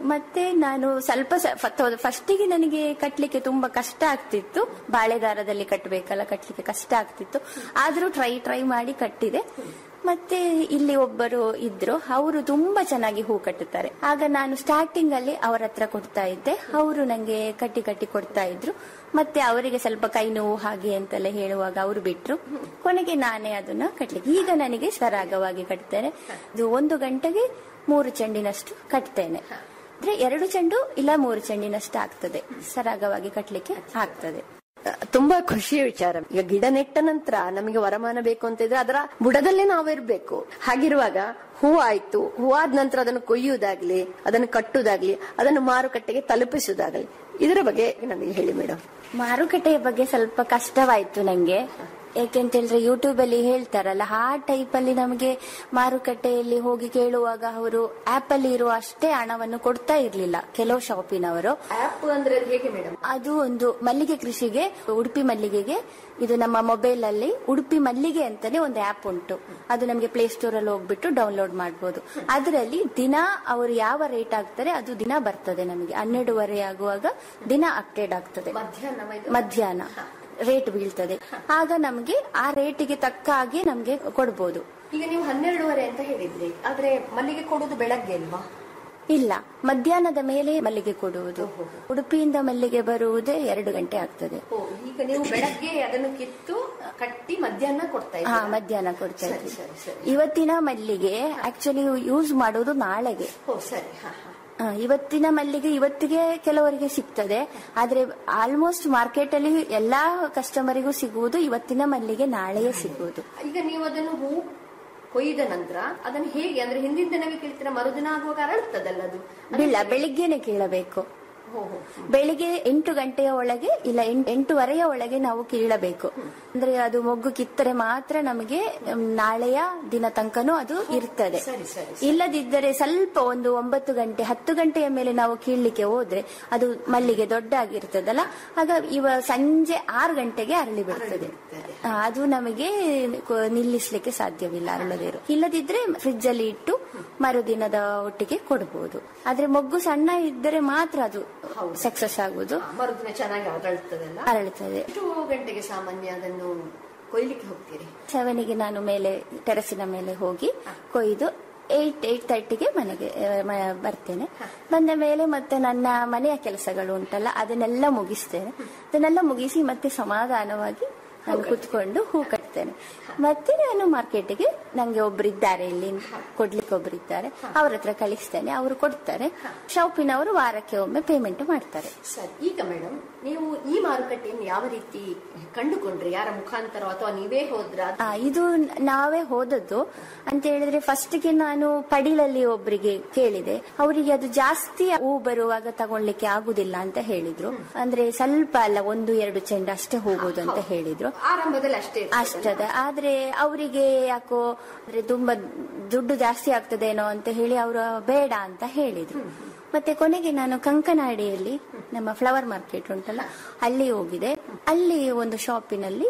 ಮತ್ತೆ ನಾನು ಸ್ವಲ್ಪ ಫಸ್ಟಿಗೆ ನನಗೆ ಕಟ್ಲಿಕ್ಕೆ ತುಂಬಾ ಕಷ್ಟ ಆಗ್ತಿತ್ತು ಬಾಳೆದಾರದಲ್ಲಿ ಕಟ್ಟಬೇಕಲ್ಲ ಕಟ್ಲಿಕ್ಕೆ ಕಷ್ಟ ಆಗ್ತಿತ್ತು ಆದ್ರೂ ಟ್ರೈ ಟ್ರೈ ಮಾಡಿ ಕಟ್ಟಿದೆ ಮತ್ತೆ ಇಲ್ಲಿ ಒಬ್ಬರು ಇದ್ರು ಅವರು ತುಂಬಾ ಚೆನ್ನಾಗಿ ಹೂ ಕಟ್ಟುತ್ತಾರೆ ಆಗ ನಾನು ಸ್ಟಾರ್ಟಿಂಗ್ ಅಲ್ಲಿ ಅವರ ಹತ್ರ ಕೊಡ್ತಾ ಇದ್ದೆ ಅವರು ನಂಗೆ ಕಟ್ಟಿ ಕಟ್ಟಿ ಕೊಡ್ತಾ ಇದ್ರು ಮತ್ತೆ ಅವರಿಗೆ ಸ್ವಲ್ಪ ಕೈ ನೋವು ಹಾಗೆ ಅಂತೆಲ್ಲ ಹೇಳುವಾಗ ಅವರು ಬಿಟ್ರು ಕೊನೆಗೆ ನಾನೇ ಅದನ್ನ ಕಟ್ಲಿಕ್ಕೆ ಈಗ ನನಗೆ ಸರಾಗವಾಗಿ ಕಟ್ತೇನೆ ಇದು ಒಂದು ಗಂಟೆಗೆ ಮೂರು ಚೆಂಡಿನಷ್ಟು ಕಟ್ತೇನೆ ಅಂದ್ರೆ ಎರಡು ಚೆಂಡು ಇಲ್ಲ ಮೂರು ಚೆಂಡಿನಷ್ಟು ಆಗ್ತದೆ ಸರಾಗವಾಗಿ ಕಟ್ಲಿಕ್ಕೆ ಆಗ್ತದೆ ತುಂಬಾ ಖುಷಿಯ ವಿಚಾರ ಈಗ ಗಿಡ ನೆಟ್ಟ ನಂತರ ನಮಗೆ ವರಮಾನ ಬೇಕು ಅಂತ ಇದ್ರೆ ಅದರ ಬುಡದಲ್ಲೇ ನಾವು ಇರ್ಬೇಕು ಹಾಗಿರುವಾಗ ಹೂ ಆಯ್ತು ಹೂವಾದ ನಂತರ ಅದನ್ನು ಕೊಯ್ಯುವುದಾಗ್ಲಿ ಅದನ್ನು ಕಟ್ಟುವುದಾಗ್ಲಿ ಅದನ್ನು ಮಾರುಕಟ್ಟೆಗೆ ತಲುಪಿಸುವುದಾಗ್ಲಿ ಇದರ ಬಗ್ಗೆ ನನಗೆ ಹೇಳಿ ಮೇಡಮ್ ಮಾರುಕಟ್ಟೆಯ ಬಗ್ಗೆ ಸ್ವಲ್ಪ ಕಷ್ಟವಾಯ್ತು ನಂಗೆ ಯಾಕೆಂತ ಹೇಳಿದ್ರೆ ಯೂಟ್ಯೂಬ್ ಅಲ್ಲಿ ಹೇಳ್ತಾರಲ್ಲ ಆ ಟೈಪ್ ಅಲ್ಲಿ ನಮಗೆ ಮಾರುಕಟ್ಟೆಯಲ್ಲಿ ಹೋಗಿ ಕೇಳುವಾಗ ಅವರು ಆಪ್ ಅಲ್ಲಿ ಇರುವ ಅಷ್ಟೇ ಹಣವನ್ನು ಕೊಡ್ತಾ ಇರ್ಲಿಲ್ಲ ಕೆಲವು ಶಾಪಿನವರು ಆಪ್ ಅಂದ್ರೆ ಅದು ಹೇಗೆ ಮೇಡಮ್ ಅದು ಒಂದು ಮಲ್ಲಿಗೆ ಕೃಷಿಗೆ ಉಡುಪಿ ಮಲ್ಲಿಗೆಗೆ ಇದು ನಮ್ಮ ಮೊಬೈಲ್ ಅಲ್ಲಿ ಉಡುಪಿ ಮಲ್ಲಿಗೆ ಅಂತಾನೆ ಒಂದು ಆಪ್ ಉಂಟು ಅದು ನಮಗೆ ಪ್ಲೇ ಸ್ಟೋರ್ ಅಲ್ಲಿ ಹೋಗ್ಬಿಟ್ಟು ಡೌನ್ಲೋಡ್ ಮಾಡಬಹುದು ಅದರಲ್ಲಿ ದಿನ ಅವರು ಯಾವ ರೇಟ್ ಆಗ್ತಾರೆ ಅದು ದಿನ ಬರ್ತದೆ ನಮಗೆ ಹನ್ನೆರಡುವರೆ ಆಗುವಾಗ ದಿನ ಅಪ್ಡೇಟ್ ಆಗ್ತದೆ ಮಧ್ಯಾಹ್ನ ರೇಟ್ ಬೀಳ್ತದೆ ಆಗ ನಮಗೆ ಆ ರೇಟಿಗೆ ತಕ್ಕ ಹಾಗೆ ನಮಗೆ ಕೊಡ್ಬೋದು ಈಗ ನೀವು ಹನ್ನೆರಡುವರೆ ಅಂತ ಹೇಳಿದ್ರಿ ಆದ್ರೆ ಮಲ್ಲಿಗೆ ಕೊಡುವುದು ಬೆಳಗ್ಗೆ ಅಲ್ವಾ ಇಲ್ಲ ಮಧ್ಯಾಹ್ನದ ಮೇಲೆ ಮಲ್ಲಿಗೆ ಕೊಡುವುದು ಉಡುಪಿಯಿಂದ ಮಲ್ಲಿಗೆ ಬರುವುದೇ ಎರಡು ಗಂಟೆ ಆಗ್ತದೆ ಓ, ಈಗ ನೀವು ಬೆಳಗ್ಗೆ ಅದನ್ನು ಕಿತ್ತು ಕಟ್ಟಿ ಮಧ್ಯಾಹ್ನ ಕೊಡ್ತಾ ಹಾ ಇದ್ದೀರಾ ಮಧ್ಯಾಹ್ನ ಕೊಡ್ತಾ ಸರಿ, ಇದ್ದೀವಿ ಸರಿ, ಸರಿ. ಇವತ್ತಿನ ಮಲ್ಲಿಗೆ ಆಕ್ಚುಲಿ ಯೂಸ್ ಮಾಡೋದು ನಾಳೆಗೆ ಓ ಸರಿ ಹಾ ಹಾ ಆ, ಇವತ್ತಿನ ಮಲ್ಲಿಗೆ ಇವತ್ತಿಗೆ ಕೆಲವರಿಗೆ ಸಿಗ್ತದೆ ಆದ್ರೆ ಆಲ್ಮೋಸ್ಟ್ ಮಾರ್ಕೆಟ್ ಅಲ್ಲಿ ಎಲ್ಲಾ ಕಸ್ಟಮರಿಗೂ ಸಿಗುವುದು ಇವತ್ತಿನ ಮಲ್ಲಿಗೆ ನಾಳೆಯೇ ಸಿಗುವುದು ಈಗ ನೀವು ಅದನ್ನು ಹೂ ಕೊಯ್ದ ನಂತರ ಅದನ್ನು ಹೇಗೆ ಅಂದ್ರೆ ಹಿಂದಿನ ದಿನವೇ ಕೇಳ್ತೀರಾ ಮರುದಿನ ಆಗುವಾಗ ಅರಳುತ್ತದಲ್ಲ ಅದು ಇಲ್ಲ ಬೆಳಿಗ್ಗೆನೆ ಕೀಳಬೇಕು ಹೋ, ಹೋ. ಬೆಳಿಗ್ಗೆ ಎಂಟು ಗಂಟೆಯ ಒಳಗೆ ಇಲ್ಲ ಎಂಟ್- ಎಂಟೂವರೆಯ ಒಳಗೆ ನಾವು ಕೀಳಬೇಕು ಅಂದ್ರೆ ಅದು ಮೊಗ್ಗು ಕಿತ್ತರೆ ಮಾತ್ರ ನಮಗೆ ಮ್, ನಾಳೆಯ ದಿನ ತನಕನೂ ಅದು ಇರ್ತದೆ ಸರಿ, ಸರಿ, ಇಲ್ಲದಿದ್ದರೆ ಸ್ವಲ್ಪ ಒಂದು ಒಂಬತ್ತು ಗಂಟೆ ಹತ್ತು ಗಂಟೆಯ ಮೇಲೆ ನಾವು ಕೀಳ್ಲಿಕ್ಕೆ ಹೋದ್ರೆ ಅದು ಮಲ್ಲಿಗೆ ದೊಡ್ಡ ಆಗಿರ್ತದಲ್ಲ ಆಗ ಇವ ಸಂಜೆ ಆರು ಗಂಟೆಗೆ ಅರಳಿ ಬಿಡ್ತದೆ ಆ, ಅದು ನಮಗೆ ಕೊ- ನಿಲ್ಲಿಸ್ಲಿಕ್ಕೆ ಸಾಧ್ಯವಿಲ್ಲ ಅರಳದಿರು ಇಲ್ಲದಿದ್ರೆ ಫ್ರಿಜ್ ಅಲ್ಲಿ ಇಟ್ಟು ಮರುದಿನದ ಒಟ್ಟಿಗೆ ಕೊಡಬಹುದು ಆದ್ರೆ ಮೊಗ್ಗು ಸಣ್ಣ ಇದ್ದರೆ ಮಾತ್ರ ಅದು ಸಕ್ಸಸ್ ಆಗುವುದು ಮರುದಿನ ಚೆನ್ನಾಗಿ ಅರಳುತ್ತದಲ್ಲ ಅರಳುತ್ತದೆ ಎಷ್ಟು ಗಂಟೆಗೆ ಸಾಮಾನ್ಯ ಅದನ್ನು ಕೊಯ್ಲಿಕ್ಕೆ ಹೋಗ್ತೀರಿ ಸೆವೆನಿಗೆ ನಾನು ಮೇಲೆ ಟೆರಸಿನ ಮೇಲೆ ಹೋಗಿ ಕೊಯ್ದು ಏಟ್ ಏಟ್ ತರ್ಟಿಗೆ ಮನೆಗೆ ಆ, ಮ- ಬರ್ತೇನೆ ಬಂದ ಮೇಲೆ ಮತ್ತೆ ನನ್ನ ಮನೆಯ ಕೆಲಸಗಳು ಉಂಟಲ್ಲ ಅದನ್ನೆಲ್ಲ ಮುಗಿಸ್ತೇನೆ ಅದನ್ನೆಲ್ಲ ಮುಗಿಸಿ ಮತ್ತೆ ಸಮಾಧಾನವಾಗಿ ನಾನು ಕುತ್ಕೊಂಡು ಹೂ ಕಟ್ತೇನೆ ಮತ್ತೆ ನಾನು ಮಾರ್ಕೆಟಿಗೆ ನಂಗೆ ಒಬ್ಬರಿದ್ದಾರೆ ಇಲ್ಲಿ ಕೊಡ್ಲಿಕ್ಕೆ ಒಬ್ಬರಿದ್ದಾರೆ ಅವ್ರ ಹತ್ರ ಕಳಿಸ್ತೇನೆ ಅವರು ಕೊಡ್ತಾರೆ ಶಾಪಿನವರು ವಾರಕ್ಕೆ ಒಮ್ಮೆ ಪೇಮೆಂಟ್ ಮಾಡ್ತಾರೆ ಸರಿ ಈಗ ಮೇಡಮ್ ನೀವು ಈ ಮಾರುಕಟ್ಟೆಯನ್ನು ಯಾವ ರೀತಿ ಕಂಡುಕೊಂಡ್ರಿ ಯಾರ ಮುಖಾಂತರ ಅಥವಾ ನೀವೇ ಹೋದ್ರ ಆ, ಇದು ನಾವೇ ಹೋದದ್ದು ಅಂತ ಹೇಳಿದ್ರೆ ಫಸ್ಟ್ಗೆ ನಾನು ಪಡಿಲಲ್ಲಿ ಒಬ್ಬರಿಗೆ ಕೇಳಿದೆ ಅವರಿಗೆ ಅದು ಜಾಸ್ತಿ ಹೂ ಬರುವಾಗ ತಗೊಳ್ಲಿಕ್ಕೆ ಆಗುದಿಲ್ಲ ಅಂತ ಹೇಳಿದ್ರು ಅಂದ್ರೆ ಸ್ವಲ್ಪ ಅಲ್ಲ ಒಂದು ಎರಡು ಚೆಂಡು ಅಷ್ಟೇ ಹೋಗುದು ಅಂತ ಹೇಳಿದ್ರು ಆರಂಭದಲ್ಲಿ ಅಷ್ಟೇ ಇರ್ತದಲ್ಲ? ಅಷ್ಟದ ಆದ್ರೆ ಅವರಿಗೆ ಯಾಕೋ ಅಂದ್ರೆ ತುಂಬಾ ದುಡ್ಡು ಜಾಸ್ತಿ ಆಗ್ತದೇನೋ ಅಂತ ಹೇಳಿ ಅವರು ಬೇಡ ಅಂತ ಹೇಳಿದ್ರು ಮತ್ತೆ ಕೊನೆಗೆ ನಾನು ಕಂಕನಾಡಿಯಲ್ಲಿ ನಮ್ಮ ಫ್ಲವರ್ ಮಾರ್ಕೆಟ್ ಉಂಟಲ್ಲ ಅಲ್ಲಿ ಹೋಗಿದೆ ಅಲ್ಲಿ ಒಂದು ಶಾಪಿನಲ್ಲಿ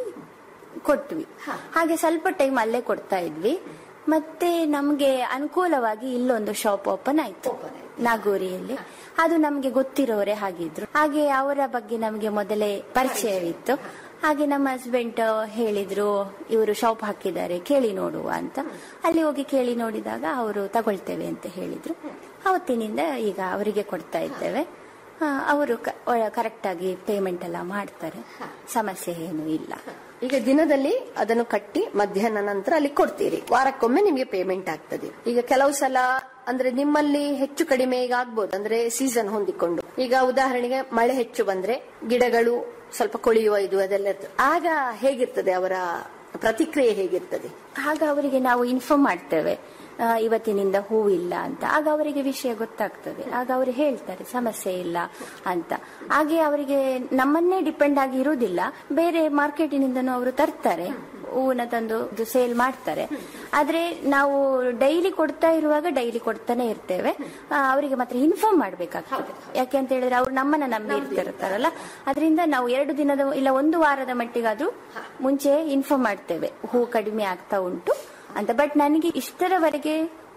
ಕೊಟ್ವಿ ಹಾಗೆ ಸ್ವಲ್ಪ ಟೈಮ್ ಅಲ್ಲೇ ಕೊಡ್ತಾ ಇದ್ವಿ ಮತ್ತೆ ನಮ್ಗೆ ಅನುಕೂಲವಾಗಿ ಇಲ್ಲೊಂದು ಶಾಪ್ ಓಪನ್ ಆಯ್ತು ನಾಗೂರಿಯಲ್ಲಿ ಅದು ನಮ್ಗೆ ಗೊತ್ತಿರೋರೆ ಹಾಗಿದ್ರು ಹಾಗೆ ಅವರ ಬಗ್ಗೆ ನಮ್ಗೆ ಮೊದಲೇ ಪರಿಚಯವಿತ್ತು ಹಾಗೆ ನಮ್ಮ ಹಸ್ಬೆಂಡ್ ಹೇಳಿದ್ರು ಇವರು ಶಾಪ್ ಹಾಕಿದ್ದಾರೆ ಕೇಳಿ ನೋಡುವ ಅಂತ ಅಲ್ಲಿ ಹೋಗಿ ಕೇಳಿ ನೋಡಿದಾಗ ಅವರು ತಗೊಳ್ತೇವೆ ಅಂತ ಹೇಳಿದ್ರು ಅವತ್ತಿನಿಂದ ಈಗ ಅವರಿಗೆ ಕೊಡ್ತಾ ಇದ್ದೇವೆ ಆ, ಅವರು ಕರೆಕ್ಟ್ ಆಗಿ ಪೇಮೆಂಟ್ ಎಲ್ಲ ಮಾಡ್ತಾರೆ ಸಮಸ್ಯೆ ಏನು ಇಲ್ಲ ಈಗ ದಿನದಲ್ಲಿ ಅದನ್ನು ಕಟ್ಟಿ ಮಧ್ಯಾಹ್ನ ನಂತರ ಅಲ್ಲಿ ಕೊಡ್ತೀರಿ ವಾರಕ್ಕೊಮ್ಮೆ ನಿಮಗೆ ಪೇಮೆಂಟ್ ಆಗ್ತದೆ ಈಗ ಕೆಲವು ಸಲ ಅಂದ್ರೆ ನಿಮ್ಮಲ್ಲಿ ಹೆಚ್ಚು ಕಡಿಮೆ ಈಗ ಆಗ್ಬೋದು ಅಂದ್ರೆ ಸೀಸನ್ ಹೊಂದಿಕೊಂಡು ಈಗ ಉದಾಹರಣೆಗೆ ಮಳೆ ಹೆಚ್ಚು ಬಂದ್ರೆ ಗಿಡಗಳು ಸ್ವಲ್ಪ ಕೊಳೆಯುವ ಇದು ಅದೆಲ್ಲ ಇರ್ತದೆ ಆಗ ಹೇಗಿರ್ತದೆ ಅವರ ಪ್ರತಿಕ್ರಿಯೆ ಹೇಗಿರ್ತದೆ ಆಗ ಅವರಿಗೆ ನಾವು ಇನ್ಫಾರ್ಮ್ ಮಾಡ್ತೇವೆ ಆ, ಇವತ್ತಿನಿಂದ ಹೂ ಇಲ್ಲ ಅಂತ ಆಗ ಅವರಿಗೆ ವಿಷಯ ಗೊತ್ತಾಗ್ತದೆ ಆಗ ಅವರು ಹೇಳ್ತಾರೆ ಸಮಸ್ಯೆ ಇಲ್ಲ ಅಂತ ಹಾಗೆ ಅವರಿಗೆ ನಮ್ಮನ್ನೇ ಡಿಪೆಂಡ್ ಆಗಿ ಇರುವುದಿಲ್ಲ ಬೇರೆ ಮಾರ್ಕೆಟಿನಿಂದನೂ ಅವರು ತರ್ತಾರೆ ಹೂವನ್ನ ತಂದು ಸೇಲ್ ಮಾಡ್ತಾರೆ ಆದ್ರೆ ನಾವು ಡೈಲಿ ಕೊಡ್ತಾ ಇರುವಾಗ ಡೈಲಿ ಕೊಡ್ತಾನೆ ಇರ್ತೇವೆ ಆ, ಅವರಿಗೆ ಮಾತ್ರ ಇನ್ಫಾರ್ಮ್ ಮಾಡ್ಬೇಕಾಗ್ತದೆ ಯಾಕೆ ಅಂತ ಹೇಳಿದ್ರೆ ಅವ್ರು ನಮ್ಮನ್ನ ನಂಬಿ ಇರ್ತಿರ್ತಾರಲ್ಲ ಅದರಿಂದ ನಾವು ಎರಡು ದಿನದ ಇಲ್ಲ ಒಂದು ವಾರದ ಮಟ್ಟಿಗಾದ್ರೂ ಮುಂಚೆ ಇನ್ಫಾರ್ಮ್ ಮಾಡ್ತೇವೆ ಹೂ ಕಡಿಮೆ ಆಗ್ತಾ ಉಂಟು ಅಂತ ಬಟ್ ನನಗೆ ಇಷ್ಟರವರೆಗೆ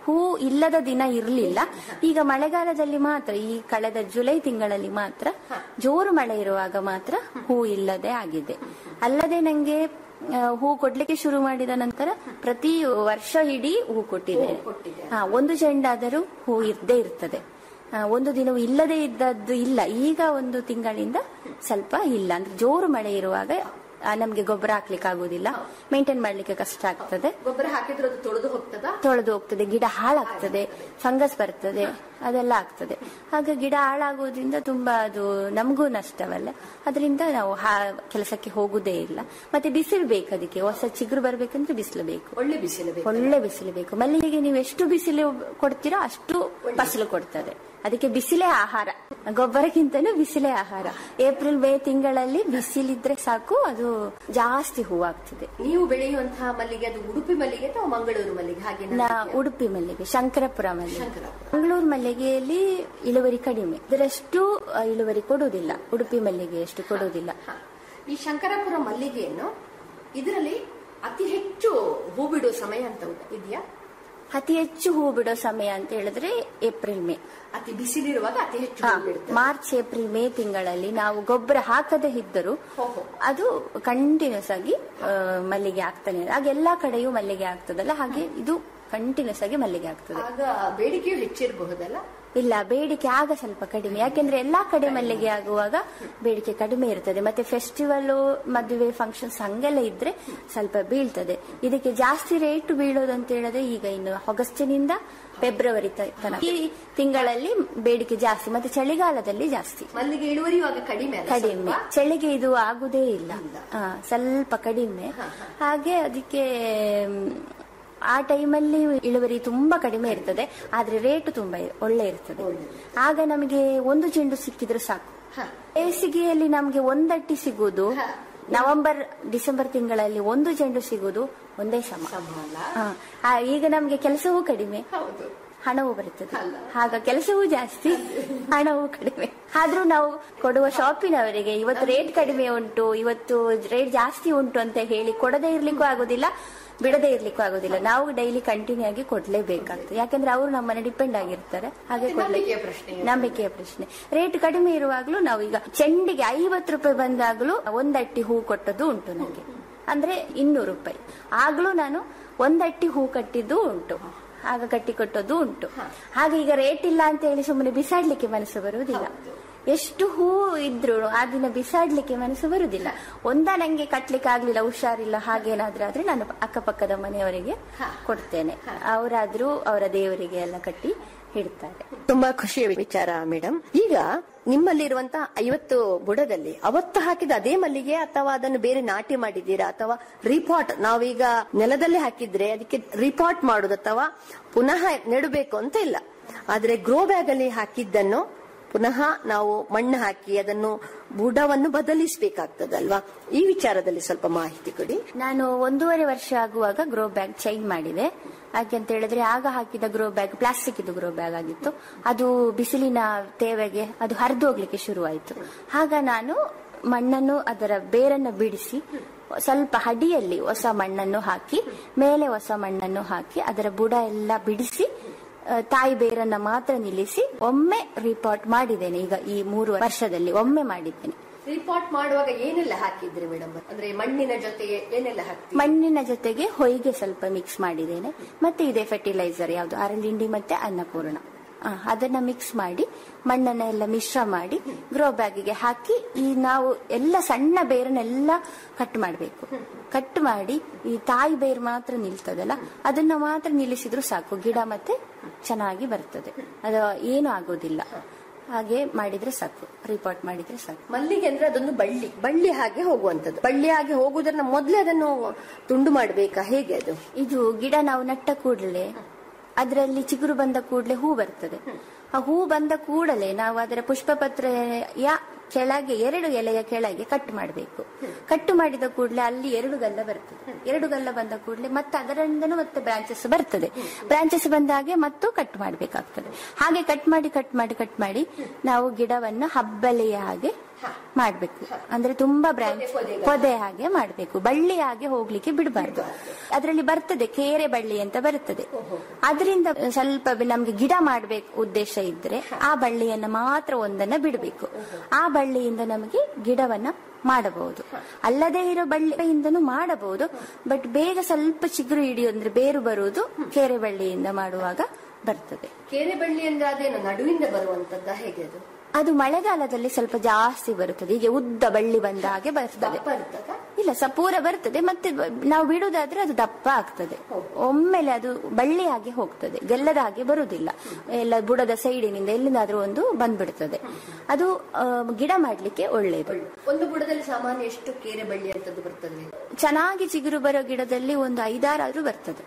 ಹೂ ಇಲ್ಲದ ದಿನ ಇರಲಿಲ್ಲ ಈಗ ಮಳೆಗಾಲದಲ್ಲಿ ಮಾತ್ರ ಈ ಕಳೆದ ಜುಲೈ ತಿಂಗಳಲ್ಲಿ ಮಾತ್ರ ಜೋರು ಮಳೆ ಇರುವಾಗ ಮಾತ್ರ ಹೂ ಇಲ್ಲದೆ ಆಗಿದೆ ಅಲ್ಲದೆ ನಂಗೆ ಆ, ಹೂ ಕೊಡ್ಲಿಕ್ಕೆ ಶುರು ಮಾಡಿದ ನಂತರ ಪ್ರತಿ ವರ್ಷ ಇಡೀ ಹೂ ಕೊಟ್ಟಿದ್ದೇನೆ ಹಾ ಒಂದು ಚೆಂಡಾದರೂ ಹೂ ಇದ್ದೇ ಇರ್ತದೆ ಆ, ಒಂದು ದಿನವೂ ಇಲ್ಲದೆ ಇದ್ದದ್ದು ಇಲ್ಲ ಈಗ ಒಂದು ತಿಂಗಳಿಂದ ಸ್ವಲ್ಪ ಇಲ್ಲ ಅಂದ್ರೆ ಜೋರು ಮಳೆ ಇರುವಾಗ ಆ, ನಮ್ಗೆ ಗೊಬ್ಬರ ಹಾಕ್ಲಿಕ್ಕೆ ಆಗುದಿಲ್ಲ ಮೇಂಟೈನ್ ಮಾಡ್ಲಿಕ್ಕೆ ಕಷ್ಟ ಆಗ್ತದೆ ಗೊಬ್ಬರ ಹಾಕಿದ್ರೆ ಅದು ತೊಳೆದು ಹೋಗ್ತದಾ ತೊಳೆದು ಹೋಗ್ತದೆ ಗಿಡ ಹಾಳಾಗ್ತದೆ ಫಂಗಸ್ ಬರ್ತದೆ ಅದೆಲ್ಲ ಆಗ್ತದೆ ಹಾಗೆ ಗಿಡ ಹಾಳಾಗೋದ್ರಿಂದ ತುಂಬಾ ಅದು ನಮಗೂ ನಷ್ಟವಲ್ಲ ಅದರಿಂದ ನಾವು ಹಾ- ಕೆಲಸಕ್ಕೆ ಹೋಗುದೇ ಇಲ್ಲ ಮತ್ತೆ ಬಿಸಿಲು ಬೇಕು ಅದಕ್ಕೆ ಹೊಸ ಚಿಗುರು ಬರ್ಬೇಕಂದ್ರೆ ಬಿಸಿಲು ಬೇಕು ಒಳ್ಳೆ ಬಿಸಿಲು ಬೇಕು ಒಳ್ಳೆ ಬಿಸಿಲು ಬೇಕು ಮಲ್ಲಿಗೆಗೆ ನೀವು ಎಷ್ಟು ಬಿಸಿಲು ಕೊಡ್ತೀರೋ ಅಷ್ಟು ಫಸಲು ಕೊಡ್ತದೆ ಅದಕ್ಕೆ ಬಿಸಿಲೇ ಆಹಾರ ಗೊಬ್ಬರಕ್ಕಿಂತನೂ ಬಿಸಿಲೇ ಆಹಾರ ಏಪ್ರಿಲ್ ಮೇ ತಿಂಗಳಲ್ಲಿ ಬಿಸಿಲಿದ್ರೆ ಸಾಕು ಅದು ಜಾಸ್ತಿ ಹೂವಾಗ್ತದೆ ನೀವು ಬೆಳೆಯುವಂತಹ ಮಲ್ಲಿಗೆ ಅದು ಉಡುಪಿ ಮಲ್ಲಿಗೆ ಅಥವಾ ಮಂಗಳೂರು ಮಲ್ಲಿಗೆ ಹಾಗೆ ನಾ ಉಡುಪಿ ಮಲ್ಲಿಗೆ ಶಂಕರಪುರ ಮಲ್ಲಿಗೆ ಮಂಗಳೂರು ಮಲ್ಲಿಗೆಯಲ್ಲಿ ಇಳುವರಿ ಕಡಿಮೆ ಇದರಷ್ಟು ಆ, ಇಳುವರಿ ಕೊಡುವುದಿಲ್ಲ ಉಡುಪಿ ಮಲ್ಲಿಗೆ ಅಷ್ಟು ಕೊಡುವುದಿಲ್ಲ ಈ ಶಂಕರಾಪುರ ಮಲ್ಲಿಗೆಯನ್ನು ಇದರಲ್ಲಿ ಅತಿ ಹೆಚ್ಚು ಹೂ ಬಿಡುವ ಸಮಯ ಅಂತ ಉಂಟಾ? ಇದೆಯಾ ಅತಿ ಹೆಚ್ಚು ಹೂ ಬಿಡೋ ಸಮಯ ಅಂತ ಹೇಳಿದ್ರೆ ಏಪ್ರಿಲ್ ಮೇ ಅತಿ ಬಿಸಿಲಿರುವಾಗ ಅತಿ ಹೆಚ್ಚು ಹಾ, ಹೂ ಬಿಡುತ್ತೆ ಮಾರ್ಚ್ ಏಪ್ರಿಲ್ ಮೇ ತಿಂಗಳಲ್ಲಿ ನಾವು ಗೊಬ್ಬರ ಹಾಕದೇ ಇದ್ದರೂ ಅದು ಕಂಟಿನ್ಯೂಸ್ ಆಗಿ ಆ, ಮಲ್ಲಿಗೆ ಆಗ್ತಾನೆ ಇದೆ. ಆಗ ಎಲ್ಲಾ ಕಡೆಯೂ ಮಲ್ಲಿಗೆ ಆಗ್ತದಲ್ಲ ಹಾಗೆ ಇದು ಕಂಟಿನ್ಯೂಸ್ ಆಗಿ ಮಲ್ಲಿಗೆ ಆಗ್ತದೆ ಆಗ ಬೇಡಿಕೆಯು ಹೆಚ್ಚಿರಬಹುದಲ್ಲ ಇಲ್ಲ ಬೇಡಿಕೆ ಆಗ ಸ್ವಲ್ಪ ಕಡಿಮೆ ಯಾಕೆಂದ್ರೆ ಎಲ್ಲಾ ಕಡೆ ಮಲ್ಲಿಗೆ ಆಗುವಾಗ ಬೇಡಿಕೆ ಕಡಿಮೆ ಇರ್ತದೆ ಮತ್ತೆ ಫೆಸ್ಟಿವಲ್ ಮದುವೆ ಫಂಕ್ಷನ್ಸ್ ಹಂಗೆಲ್ಲ ಇದ್ರೆ ಸ್ವಲ್ಪ ಬೀಳ್ತದೆ ಇದಕ್ಕೆ ಜಾಸ್ತಿ ರೇಟ್ ಬೀಳೋದು ಅಂತ ಹೇಳಿದ್ರೆ ಈಗ ಇನ್ನು ಆಗಸ್ಟಿನಿಂದ ಫೆಬ್ರವರಿ ತ- ತನಕ ಈ ತಿಂಗಳಲ್ಲಿ ಬೇಡಿಕೆ ಜಾಸ್ತಿ ಮತ್ತೆ ಚಳಿಗಾಲದಲ್ಲಿ ಜಾಸ್ತಿ ಮಲ್ಲಿಗೆ ಇಳುವರಿಯುವಾಗ ಕಡಿಮೆ ಅಲ್ಲ ಕಡಿಮೆ ಸ್ವಲ್ಪ? ಚಳಿಗೆ ಇದು ಆಗುದೇ ಇಲ್ಲ ಆ, ಸ್ವಲ್ಪ ಕಡಿಮೆ ಹಾಗೆ ಅದಕ್ಕೆ ಮ್, ಆ ಟೈಮಲ್ಲಿ ಇಳುವರಿ ತುಂಬಾ ಕಡಿಮೆ ಇರ್ತದೆ ಆದ್ರೆ ರೇಟ್ ತುಂಬಾ ಇ- ಒಳ್ಳೆ ಇರ್ತದೆ ಆಗ ನಮಗೆ ಒಂದು ಚೆಂಡು ಸಿಕ್ಕಿದ್ರೆ ಸಾಕು ಬೇಸಿಗೆಯಲ್ಲಿ ನಮ್ಗೆ ಒಂದಟ್ಟಿ ಸಿಗುವುದು ನವೆಂಬರ್ ಡಿಸೆಂಬರ್ ತಿಂಗಳಲ್ಲಿ ಒಂದು ಚೆಂಡು ಸಿಗುವುದು ಒಂದೇ ಸಮ ಆ, ಆ, ಈಗ ನಮ್ಗೆ ಕೆಲಸವೂ ಕಡಿಮೆ ಹಣವೂ ಬರುತ್ತದೆ ಆಗ ಕೆಲಸವೂ ಜಾಸ್ತಿ ಹಣವೂ ಕಡಿಮೆ ಆದ್ರೂ ನಾವು ಕೊಡುವ ಶಾಪಿನವರಿಗೆ ಇವತ್ತು ರೇಟ್ ಕಡಿಮೆ ಉಂಟು ಇವತ್ತು ರೇಟ್ ಜಾಸ್ತಿ ಉಂಟು ಅಂತ ಹೇಳಿ ಕೊಡದೇ ಇರ್ಲಿಕ್ಕೂ ಆಗುದಿಲ್ಲ ಬಿಡದೇ ಇರ್ಲಿಕ್ಕೂ ಆಗುದಿಲ್ಲ ನಾವು ಡೈಲಿ ಕಂಟಿನ್ಯೂ ಆಗಿ ಕೊಡ್ಲೇಬೇಕಾಗ್ತದೆ ಯಾಕಂದ್ರೆ ಅವರು ನಮ್ಮನ್ನ ಡಿಪೆಂಡ್ ಆಗಿರ್ತಾರೆ ಹಾಗೆ ಕೊಡ್ಲೇ- ನಂಬಿಕೆಯ ಪ್ರಶ್ನೆ. ನಂಬಿಕೆಯ ಪ್ರಶ್ನೆ ರೇಟ್ ಕಡಿಮೆ ಇರುವಾಗ್ಲೂ ನಾವು ಈಗ ಚೆಂಡಿಗೆ ಐವತ್ತು ರೂಪಾಯಿ ಬಂದಾಗ್ಲೂ ಒಂದಟ್ಟಿ ಹೂ ಕೊಟ್ಟದ್ದು ಉಂಟು ನನಗೆ ಅಂದ್ರೆ ಇನ್ನೂರು ರೂಪಾಯಿ ಆಗ್ಲೂ ನಾನು ಒಂದಟ್ಟಿ ಹೂ ಕಟ್ಟಿದ್ದು ಉಂಟು ಆಗ ಕಟ್ಟಿ ಕೊಟ್ಟದ್ದು ಉಂಟು ಹಾಗೆ ಈಗ ರೇಟ್ ಇಲ್ಲ ಅಂತ ಹೇಳಿ ಸುಮ್ಮನೆ ಬಿಸಾಡ್ಲಿಕ್ಕೆ ಮನಸ್ಸು ಬರುವುದಿಲ್ಲ ಎಷ್ಟು ಹೂ ಇದ್ರು ಆ ದಿನ ಬಿಸಾಡ್ಲಿಕ್ಕೆ ಮನಸ್ಸು ಬರುದಿಲ್ಲ ಒಂದ ನಂಗೆ ಕಟ್ಲಿಕ್ಕೆ ಆಗ್ಲಿಲ್ಲ ಹುಷಾರಿಲ್ಲ ಹಾಗೇನಾದ್ರೂ ಆದ್ರೆ ನಾನು ಅಕ್ಕಪಕ್ಕದ ಮನೆಯವರಿಗೆ ಕೊಡ್ತೇನೆ ಅವರಾದ್ರೂ ಅವರ ದೇವರಿಗೆ ಎಲ್ಲ ಕಟ್ಟಿ ಇಡ್ತಾರೆ ತುಂಬಾ ಖುಷಿಯ ವಿಚಾರ ಮೇಡಮ್ ಈಗ ನಿಮ್ಮಲ್ಲಿರುವಂತಹ ಐವತ್ತು ಬುಡದಲ್ಲಿ ಅವತ್ತು ಹಾಕಿದ ಅದೇ ಮಲ್ಲಿಗೆ ಅಥವಾ ಅದನ್ನು ಬೇರೆ ನಾಟಿ ಮಾಡಿದ್ದೀರಾ ಅಥವಾ ರಿಪಾಟ್ ನಾವೀಗ ನೆಲದಲ್ಲಿ ಹಾಕಿದ್ರೆ ಅದಕ್ಕೆ ರಿಪಾಟ್ ಮಾಡುದು ಅಥವಾ ಪುನಃ ನೆಡಬೇಕು ಅಂತ ಇಲ್ಲ ಆದ್ರೆ ಗ್ರೋ ಬ್ಯಾಗ್ ಅಲ್ಲಿ ಹಾಕಿದ್ದನ್ನು ಪುನಃ ನಾವು ಮಣ್ಣು ಹಾಕಿ ಅದನ್ನು ಬುಡವನ್ನು ಬದಲಿಸಬೇಕಾಗ್ತದಲ್ವಾ ಈ ವಿಚಾರದಲ್ಲಿ ಸ್ವಲ್ಪ ಮಾಹಿತಿ ಕೊಡಿ ನಾನು ಒಂದೂವರೆ ವರ್ಷ ಆಗುವಾಗ ಗ್ರೋ ಬ್ಯಾಗ್ ಚೇಂಜ್ ಮಾಡಿದೆ ಯಾಕೆಂತ ಹೇಳಿದ್ರೆ ಆಗ ಹಾಕಿದ ಗ್ರೋ ಬ್ಯಾಗ್ ಪ್ಲಾಸ್ಟಿಕ್ ಇದು ಗ್ರೋ ಬ್ಯಾಗ್ ಆಗಿತ್ತು ಅದು ಬಿಸಿಲಿನ ತೇವೆಗೆ ಅದು ಹರಿದು ಹೋಗ್ಲಿಕ್ಕೆ ಶುರುವಾಯಿತು ಆಗ ನಾನು ಮಣ್ಣನ್ನು ಅದರ ಬೇರನ್ನು ಬಿಡಿಸಿ ಸ್ವಲ್ಪ ಅಡಿಯಲ್ಲಿ ಹೊಸ ಮಣ್ಣನ್ನು ಹಾಕಿ ಮೇಲೆ ಹೊಸ ಮಣ್ಣನ್ನು ಹಾಕಿ ಅದರ ಬುಡ ಎಲ್ಲ ಬಿಡಿಸಿ ಆ, ತಾಯಿ ಬೇರನ್ನ ಮಾತ್ರ ನಿಲ್ಲಿಸಿ ಒಮ್ಮೆ ರಿಪಾರ್ಟ್ ಮಾಡಿದ್ದೇನೆ ಈಗ ಈ ಮೂರು ವರ್ಷದಲ್ಲಿ ಒಮ್ಮೆ ಮಾಡಿದ್ದೇನೆ ರಿಪಾಟ್ ಮಾಡುವಾಗ ಏನೆಲ್ಲ ಹಾಕಿದ್ರಿ ಮೇಡಮ್ ಅಂದ್ರೆ ಮಣ್ಣಿನ ಜೊತೆಗೆ ಏನೆಲ್ಲ ಹಾಕ್ತೀವಿ ಮಣ್ಣಿನ ಜೊತೆಗೆ ಹೊಯ್ಗೆ ಸ್ವಲ್ಪ ಮಿಕ್ಸ್ ಮಾಡಿದ್ದೇನೆ ಮತ್ತೆ ಇದೆ ಫರ್ಟಿಲೈಸರ್ ಯಾವುದು ಅರಳಿಂಡಿ ಮತ್ತೆ ಅನ್ನಪೂರ್ಣ ಆ, ಅದನ್ನ ಮಿಕ್ಸ್ ಮಾಡಿ ಮಣ್ಣನ್ನ ಎಲ್ಲ ಮಿಶ್ರ ಮಾಡಿ ಗ್ರೋ ಬ್ಯಾಗಿಗೆ ಹಾಕಿ ಈ ನಾವು ಎಲ್ಲ ಸಣ್ಣ ಬೇರನ್ನೆಲ್ಲ ಕಟ್ ಮಾಡಬೇಕು ಕಟ್ ಮಾಡಿ ಈ ತಾಯಿ ಬೇರು ಮಾತ್ರ ನಿಲ್ತದಲ್ಲ ಅದನ್ನ ಮಾತ್ರ ನಿಲ್ಲಿಸಿದ್ರು ಸಾಕು ಗಿಡ ಮತ್ತೆ ಚೆನ್ನಾಗಿ ಬರ್ತದೆ ಅದು ಏನು ಆಗೋದಿಲ್ಲ ಹಾಗೆ ಮಾಡಿದ್ರೆ ಸಾಕು ರಿಪೋರ್ಟ್ ಮಾಡಿದ್ರೆ ಸಾಕು ಮಲ್ಲಿಗೆ ಅಂದ್ರೆ ಅದೊಂದು ಬಳ್ಳಿ ಬಳ್ಳಿ ಹಾಗೆ ಹೋಗುವಂತದ್ದು ಬಳ್ಳಿ ಹಾಗೆ ಹೋಗುವುದನ್ನ ಮೊದಲೇ ಅದನ್ನು ತುಂಡು ಮಾಡಬೇಕಾ ಹೇಗೆ ಅದು ಇದು ಗಿಡ ನಾವು ನಟ್ಟ ಕೂಡಲೇ ಅದರಲ್ಲಿ ಚಿಗುರು ಬಂದ ಕೂಡಲೇ ಹೂ ಬರ್ತದೆ ಆ ಹೂ ಬಂದ ಕೂಡಲೇ ನಾವು ಅದರ ಪುಷ್ಪ ಪತ್ರೆಯ ಕೆಳಗೆ ಎರಡು ಎಲೆಯ ಕೆಳಗೆ ಕಟ್ ಮಾಡಬೇಕು ಕಟ್ ಮಾಡಿದ ಕೂಡಲೇ ಅಲ್ಲಿ ಎರಡು ಗಲ್ಲ ಬರ್ತದೆ ಎರಡು ಗಲ್ಲ ಬಂದ ಕೂಡಲೇ ಮತ್ತೆ ಅದರಿಂದನೂ ಮತ್ತೆ ಬ್ರಾಂಚಸ್ ಬರ್ತದೆ ಬ್ರಾಂಚಸ್ ಬಂದಾಗೆ ಮತ್ತು ಕಟ್ ಮಾಡಬೇಕಾಗ್ತದೆ ಹಾಗೆ ಕಟ್ ಮಾಡಿ ಕಟ್ ಮಾಡಿ ಕಟ್ ಮಾಡಿ ನಾವು ಗಿಡವನ್ನು ಹಬ್ಬಲೆಯ ಹಾಗೆ ಮಾಡ್ಬೇಕು ಅಂದ್ರೆ ತುಂಬಾ ಬ್ರಾಂಚ್ ಪೊದೆ ಹಾಗೆ ಮಾಡ್ಬೇಕು ಬಳ್ಳಿ ಹಾಗೆ ಹೋಗ್ಲಿಕ್ಕೆ ಬಿಡಬಾರ್ದು ಅದರಲ್ಲಿ ಬರ್ತದೆ ಕೇರೆ ಬಳ್ಳಿ ಅಂತ ಬರ್ತದೆ ಅದರಿಂದ ಸ್ವಲ್ಪ ನಮ್ಗೆ ಗಿಡ ಮಾಡ್ಬೇಕು ಉದ್ದೇಶ ಇದ್ರೆ ಆ ಬಳ್ಳಿಯನ್ನ ಮಾತ್ರ ಒಂದನ್ನ ಬಿಡಬೇಕು ಆ ಬಳ್ಳಿಯಿಂದ ನಮಗೆ ಗಿಡವನ್ನ ಮಾಡಬಹುದು ಅಲ್ಲದೆ ಇರೋ ಬಳ್ಳಿಯಿಂದನೂ ಮಾಡಬಹುದು ಬಟ್ ಬೇಗ ಸ್ವಲ್ಪ ಚಿಗುರು ಹಿಡಿಯೋ ಅಂದ್ರೆ ಬೇರು ಬರುವುದು ಕೇರೆ ಬಳ್ಳಿಯಿಂದ ಮಾಡುವಾಗ ಬರ್ತದೆ ಕೇರೆ ಬಳ್ಳಿ ಅಂದ್ರೆ ಅದೇನು ನಡುವಿಂದ ಬರುವಂತದ್ದ ಹೇಗೆ ಅದು ಅದು ಮಳೆಗಾಲದಲ್ಲಿ ಸ್ವಲ್ಪ ಜಾಸ್ತಿ ಬರುತ್ತದೆ ಹೀಗೆ ಉದ್ದ ಬಳ್ಳಿ ಬಂದ ಹಾಗೆ ಬರ್ತದೆ ಇಲ್ಲ ಸಪೂರ ಬರ್ತದೆ ಮತ್ತೆ ಬ- ನಾವು ಬಿಡುವುದಾದ್ರೆ ಅದು ದಪ್ಪ ಆಗ್ತದೆ ಒಮ್ಮೆಲೆ ಅದು ಬಳ್ಳಿ ಹಾಗೆ ಹೋಗ್ತದೆ ಗೆಲ್ಲದ ಹಾಗೆ ಬರುವುದಿಲ್ಲ ಎಲ್ಲ ಬುಡದ ಸೈಡಿನಿಂದ ಎಲ್ಲಿಂದಾದ್ರೂ ಒಂದು ಬಂದ್ಬಿಡ್ತದೆ ಅದು ಆ, ಗಿಡ ಮಾಡ್ಲಿಕ್ಕೆ ಒಳ್ಳೆಯದು ಒಂದು ಬುಡದಲ್ಲಿ ಸಾಮಾನ್ಯ ಎಷ್ಟು ಕೇರೆ ಬಳ್ಳಿ ಅಂತದ್ದು ಬರ್ತದೆ ಚೆನ್ನಾಗಿ ಚಿಗುರು ಬರೋ ಗಿಡದಲ್ಲಿ ಒಂದು ಐದಾರಾದ್ರೂ ಬರ್ತದೆ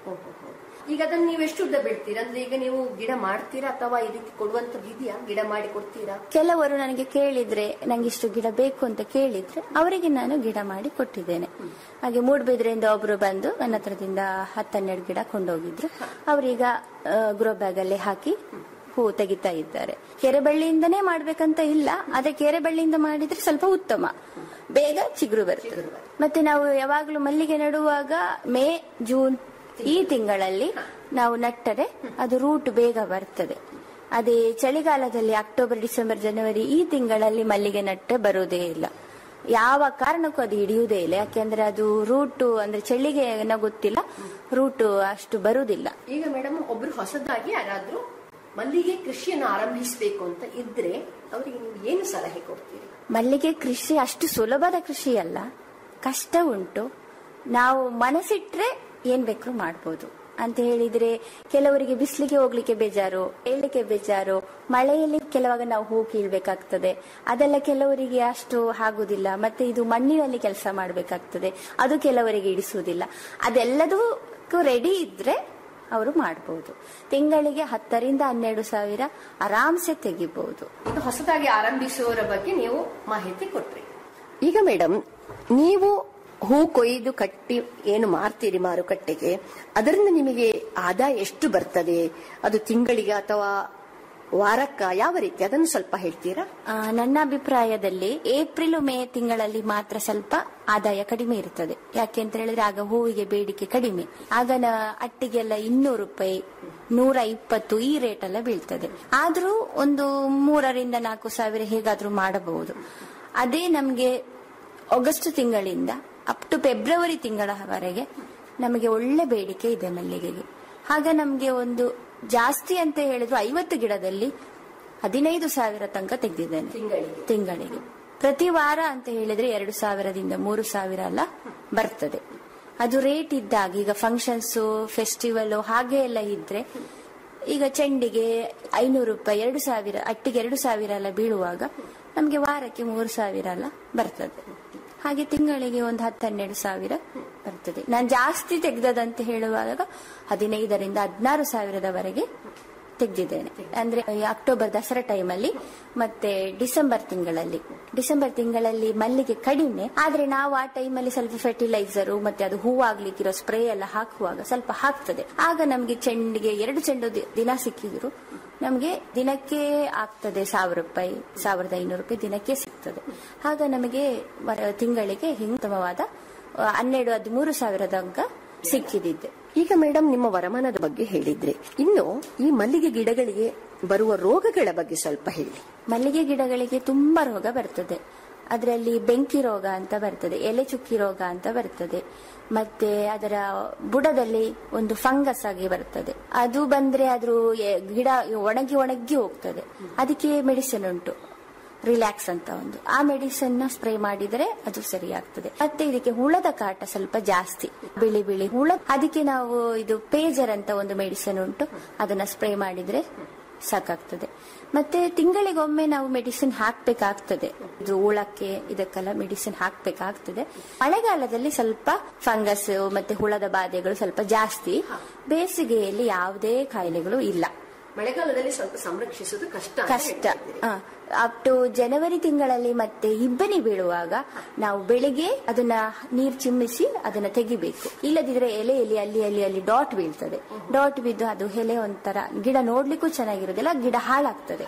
ಈಗ ಅದನ್ನ ನೀವು ಎಷ್ಟು ಉದ್ದ ಬಿಡ್ತೀರಾ ಅಂದ್ರೆ ಈಗ ನೀವು ಗಿಡ ಮಾಡ್ತೀರಾ ಅಥವಾ ಇದಕ್ಕೆ ಕೊಡುವಂತದ್ದು ಇದೆಯಾ ಗಿಡ ಮಾಡಿ ಕೊಡ್ತೀರಾ ಕೆಲವರು ನನಗೆ ಕೇಳಿದ್ರೆ ನಂಗೆ ಇಷ್ಟು ಗಿಡ ಬೇಕು ಅಂತ ಕೇಳಿದ್ರೆ ಅವರಿಗೆ ನಾನು ಗಿಡ ಮಾಡಿ ಕೊಟ್ಟಿದ್ದೇನೆ ಹಾಗೆ ಮೂಡ್ಬಿದ್ರೆಯಿಂದ ಒಬ್ರು ಬಂದು ನನ್ನ ಹತ್ರದಿಂದ ಹತ್ತನ್ನೆರಡು ಗಿಡ ಕೊಂಡೋಗಿದ್ರು ಅವರೀಗ ಗ್ರೋ ಬ್ಯಾಗ್ ಅಲ್ಲಿ ಹಾಕಿ ಹೂ ತೆಗಿತಾ ಇದ್ದಾರೆ ಕೆರೆಬಳ್ಳಿಯಿಂದನೇ ಮಾಡ್ಬೇಕಂತ ಇಲ್ಲ ಆದ್ರೆ ಕೆರೆಬಳ್ಳಿಯಿಂದ ಮಾಡಿದ್ರೆ ಸ್ವಲ್ಪ ಉತ್ತಮ ಬೇಗ ಚಿಗುರು ಬರ್ತದೆ ಮತ್ತೆ ನಾವು ಯಾವಾಗ್ಲೂ ಮಲ್ಲಿಗೆ ನೆಡುವಾಗ ಮೇ ಜೂನ್ ಈ ತಿಂಗಳಲ್ಲಿ ನಾವು ನಟ್ಟರೆ ಅದು ರೂಟ್ ಬೇಗ ಬರ್ತದೆ ಅದೇ ಚಳಿಗಾಲದಲ್ಲಿ ಅಕ್ಟೋಬರ್ ಡಿಸೆಂಬರ್ ಜನವರಿ ಈ ತಿಂಗಳಲ್ಲಿ ಮಲ್ಲಿಗೆ ನಟ್ಟೆ ಬರುವುದೇ ಇಲ್ಲ ಯಾವ ಕಾರಣಕ್ಕೂ ಅದು ಹಿಡಿಯುವುದೇ ಇಲ್ಲ ಯಾಕೆಂದ್ರೆ ಅದು ರೂಟು ಅಂದ್ರೆ ಚಳಿಗೆ ಏನೋ ಗೊತ್ತಿಲ್ಲ ರೂಟು ಅಷ್ಟು ಬರುವುದಿಲ್ಲ ಈಗ ಮೇಡಮ್ ಒಬ್ರು ಹೊಸದಾಗಿ ಯಾರಾದ್ರೂ ಮಲ್ಲಿಗೆ ಕೃಷಿಯನ್ನು ಆರಂಭಿಸಬೇಕು ಅಂತ ಇದ್ರೆ ಅವರಿಗೆ ನೀವು ಏನು ಸಲಹೆ ಕೊಡ್ತೀರಿ ಮಲ್ಲಿಗೆ ಕೃಷಿ ಅಷ್ಟು ಸುಲಭದ ಕೃಷಿ ಅಲ್ಲ ಕಷ್ಟ ಉಂಟು ನಾವು ಮನಸ್ಸಿಟ್ರೆ ಏನ್ ಬೇಕಾದ್ರೂ ಮಾಡ್ಬೋದು ಅಂತ ಹೇಳಿದ್ರೆ ಕೆಲವರಿಗೆ ಬಿಸಿಲಿಗೆ ಹೋಗ್ಲಿಕ್ಕೆ ಬೇಜಾರು ಏಳ್ಲಿಕ್ಕೆ ಬೇಜಾರು ಮಳೆಯಲ್ಲಿ ಕೆಲವಾಗ ನಾವು ಹೂ ಕೀಳ್ಬೇಕಾಗ್ತದೆ ಅದೆಲ್ಲ ಕೆಲವರಿಗೆ ಅಷ್ಟು ಆಗುದಿಲ್ಲ ಮತ್ತೆ ಇದು ಮಣ್ಣಿನಲ್ಲಿ ಕೆಲಸ ಮಾಡ್ಬೇಕಾಗ್ತದೆ ಅದು ಕೆಲವರಿಗೆ ಇಡಿಸುವುದಿಲ್ಲ ಅದೆಲ್ಲದಕ್ಕೂ ರೆಡಿ ಇದ್ರೆ ಅವರು ಮಾಡಬಹುದು ತಿಂಗಳಿಗೆ ಹತ್ತರಿಂದ ಹನ್ನೆರಡು ಸಾವಿರ ಆರಾಮ್ಸೆ ತೆಗಿಬಹುದು ಈಗ ಹೊಸದಾಗಿ ಆರಂಭಿಸುವವರ ಬಗ್ಗೆ ನೀವು ಮಾಹಿತಿ ಕೊಟ್ರಿ ಈಗ ಮೇಡಮ್ ನೀವು ಹೂ ಕೊಯ್ದು ಕಟ್ಟಿ ಏನು ಮಾರ್ತೀರಿ ಮಾರುಕಟ್ಟೆಗೆ ಅದರಿಂದ ನಿಮಗೆ ಆದಾಯ ಎಷ್ಟು ಬರ್ತದೆ ಅದು ತಿಂಗಳಿಗೆ ಅಥವಾ ವಾರಕ್ಕ ಯಾವ ರೀತಿ ಅದನ್ನು ಸ್ವಲ್ಪ ಹೇಳ್ತೀರಾ ಆ, ನನ್ನ ಅಭಿಪ್ರಾಯದಲ್ಲಿ ಏಪ್ರಿಲ್ ಮೇ ತಿಂಗಳಲ್ಲಿ ಮಾತ್ರ ಸ್ವಲ್ಪ ಆದಾಯ ಕಡಿಮೆ ಇರ್ತದೆ ಯಾಕೆ ಅಂತ ಹೇಳಿದ್ರೆ ಆಗ ಹೂವಿಗೆ ಬೇಡಿಕೆ ಕಡಿಮೆ ಆಗ ನ- ಅಟ್ಟಿಗೆಲ್ಲ ಇನ್ನೂರು ರೂಪಾಯಿ ನೂರ ಇಪ್ಪತ್ತು ಈ ರೇಟ್ ಎಲ್ಲ ಬೀಳ್ತದೆ ಆದ್ರೂ ಒಂದು ಮೂರರಿಂದ ನಾಲ್ಕು ಸಾವಿರ ಹೇಗಾದ್ರೂ ಮಾಡಬಹುದು ಅದೇ ನಮ್ಗೆ ಆಗಸ್ಟ್ ತಿಂಗಳಿಂದ ಅಪ್ ಟು ಫೆಬ್ರವರಿ ತಿಂಗಳವರೆಗೆ ನಮಗೆ ಒಳ್ಳೆ ಬೇಡಿಕೆ ಇದೆ ಮಲ್ಲಿಗೆಗೆ ಆಗ ನಮ್ಗೆ ಒಂದು ಜಾಸ್ತಿ ಅಂತ ಹೇಳಿದ್ರು ಐವತ್ತು ಗಿಡದಲ್ಲಿ ಹದಿನೈದು ಸಾವಿರ ತನಕ ತೆಗೆದಿದ್ದೇನೆ ತಿಂಗಳಿಗೆ ಪ್ರತಿ ವಾರ ಅಂತ ಹೇಳಿದ್ರೆ ಎರಡು ಸಾವಿರದಿಂದ ಮೂರು ಸಾವಿರ ಎಲ್ಲ ಬರ್ತದೆ ಅದು ರೇಟ್ ಇದ್ದಾಗ ಈಗ ಫಂಕ್ಷನ್ಸ್ ಫೆಸ್ಟಿವಲ್ ಹಾಗೆ ಎಲ್ಲ ಇದ್ರೆ ಈಗ ಚೆಂಡಿಗೆ ಐನೂರು ರೂಪಾಯಿ ಎರಡು ಸಾವಿರ ಅಟ್ಟಿಗೆ ಎರಡು ಸಾವಿರ ಎಲ್ಲ ಬೀಳುವಾಗ ನಮ್ಗೆ ವಾರಕ್ಕೆ ಮೂರು ಸಾವಿರ ಎಲ್ಲ ಬರ್ತದೆ ಹಾಗೆ ತಿಂಗಳಿಗೆ ಒಂದು ಹತ್ತು ಹನ್ನೆರಡು ಸಾವಿರ ಬರ್ತದೆ ನಾನು ಜಾಸ್ತಿ ತೆಗ್ದದಂತ ಹೇಳುವಾಗ ಹದಿನೈದರಿಂದ ಹದಿನಾರು ಸಾವಿರದವರೆಗೆ ತೆಗೆದಿದ್ದೇನೆ ಅಂದ್ರೆ ಈ ಅಕ್ಟೋಬರ್ ದಸರಾ ಟೈಮಲ್ಲಿ ಮತ್ತೆ ಡಿಸೆಂಬರ್ ತಿಂಗಳಲ್ಲಿ ಡಿಸೆಂಬರ್ ತಿಂಗಳಲ್ಲಿ ಮಲ್ಲಿಗೆ ಕಡಿಮೆ ಆದ್ರೆ ನಾವು ಆ ಟೈಮಲ್ಲಿ ಸ್ವಲ್ಪ ಫರ್ಟಿಲೈಸರ್ ಮತ್ತೆ ಅದು ಹೂವಾಗ್ಲಿಕ್ಕಿರೋ ಸ್ಪ್ರೇ ಎಲ್ಲ ಹಾಕುವಾಗ ಸ್ವಲ್ಪ ಹಾಕ್ತದೆ ಆಗ ನಮ್ಗೆ ಚೆಂಡಿಗೆ ಎರಡು ಚೆಂಡು ದಿ- ದಿನ ಸಿಕ್ಕಿದ್ರು ನಮಗೆ ದಿನಕ್ಕೆ ಆಗ್ತದೆ ಸಾವಿರ ರೂಪಾಯಿ ಸಾವಿರದ ಐನೂರು ರೂಪಾಯಿ ದಿನಕ್ಕೆ ಸಿಗ್ತದೆ ಆಗ ನಮಗೆ ವರ- ತಿಂಗಳಿಗೆ ಉತ್ತಮವಾದ ಆ, ಹನ್ನೆರಡು ಹದಿಮೂರು ಸಾವಿರದ ಅಂಕ ಸಿಕ್ಕಿದಿದ್ದೆ ಈಗ ಮೇಡಮ್ ನಿಮ್ಮ ವರಮಾನದ ಬಗ್ಗೆ ಹೇಳಿದ್ರಿ ಇನ್ನು ಈ ಮಲ್ಲಿಗೆ ಗಿಡಗಳಿಗೆ ಬರುವ ರೋಗಗಳ ಬಗ್ಗೆ ಸ್ವಲ್ಪ ಹೇಳಿ ಮಲ್ಲಿಗೆ ಗಿಡಗಳಿಗೆ ತುಂಬಾ ರೋಗ ಬರ್ತದೆ ಅದರಲ್ಲಿ ಬೆಂಕಿ ರೋಗ ಅಂತ ಬರ್ತದೆ ಎಲೆ ಚುಕ್ಕಿ ರೋಗ ಅಂತ ಬರ್ತದೆ ಮತ್ತೆ ಅದರ ಬುಡದಲ್ಲಿ ಒಂದು ಫಂಗಸ್ ಆಗಿ ಬರ್ತದೆ ಅದು ಬಂದ್ರೆ ಅದ್ರ ಎ- ಗಿಡ ಒಣಗಿ ಒಣಗಿ ಹೋಗ್ತದೆ ಅದಕ್ಕೆ ಮೆಡಿಸಿನ್ ಉಂಟು ರಿಲ್ಯಾಕ್ಸ್ ಅಂತ ಒಂದು ಆ ಮೆಡಿಸಿನ್ ನ ಸ್ಪ್ರೇ ಮಾಡಿದರೆ ಅದು ಸರಿಯಾಗ್ತದೆ ಮತ್ತೆ ಇದಕ್ಕೆ ಹುಳದ ಕಾಟ ಸ್ವಲ್ಪ ಜಾಸ್ತಿ ಬಿಳಿ ಬಿಳಿ ಹುಳ ಅದಕ್ಕೆ ನಾವು ಇದು ಪೇಜರ್ ಅಂತ ಒಂದು ಮೆಡಿಸಿನ್ ಉಂಟು ಅದನ್ನ ಸ್ಪ್ರೇ ಮಾಡಿದ್ರೆ ಸಾಕಾಗ್ತದೆ ಮತ್ತೆ ತಿಂಗಳಿಗೊಮ್ಮೆ ನಾವು ಮೆಡಿಸಿನ್ ಹಾಕ್ಬೇಕಾಗ್ತದೆ ಇದು ಹುಳಕ್ಕೆ ಇದಕ್ಕೆಲ್ಲ ಮೆಡಿಸಿನ್ ಹಾಕ್ಬೇಕಾಗ್ತದೆ ಮಳೆಗಾಲದಲ್ಲಿ ಸ್ವಲ್ಪ ಫಂಗಸ್ ಮತ್ತೆ ಹುಳದ ಬಾಧೆಗಳು ಸ್ವಲ್ಪ ಜಾಸ್ತಿ ಬೇಸಿಗೆಯಲ್ಲಿ ಯಾವುದೇ ಕಾಯಿಲೆಗಳು ಇಲ್ಲ ಮಳೆಗಾಲದಲ್ಲಿ ಸ್ವಲ್ಪ ಸಂರಕ್ಷಿಸುವುದು ಕಷ್ಟ ಅಂತ ಕಷ್ಟ ಹೇಳ್ತಾ ಇದ್ದೀರಿ. ಅಪ್ ಟು ಜನವರಿ ತಿಂಗಳಲ್ಲಿ ಮತ್ತೆ ಇಬ್ಬನಿ ಬೀಳುವಾಗ ನಾವು ಬೆಳಿಗ್ಗೆ ಅದನ್ನ ನೀರ್ ಚಿಮ್ಮಿಸಿ ಅದನ್ನ ತೆಗಿಬೇಕು ಇಲ್ಲದಿದ್ರೆ ಎಲೆಯಲ್ಲಿ ಅಲ್ಲಿ ಅಲ್ಲಿ ಅಲ್ಲಿ ಡಾಟ್ ಬೀಳ್ತದೆ ಡಾಟ್ ಬಿದ್ದು ಅದು ಎಲೆ ಒಂಥರ ಗಿಡ ನೋಡ್ಲಿಕ್ಕೂ ಚೆನ್ನಾಗಿರೋದಿಲ್ಲ ಗಿಡ ಹಾಳಾಗ್ತದೆ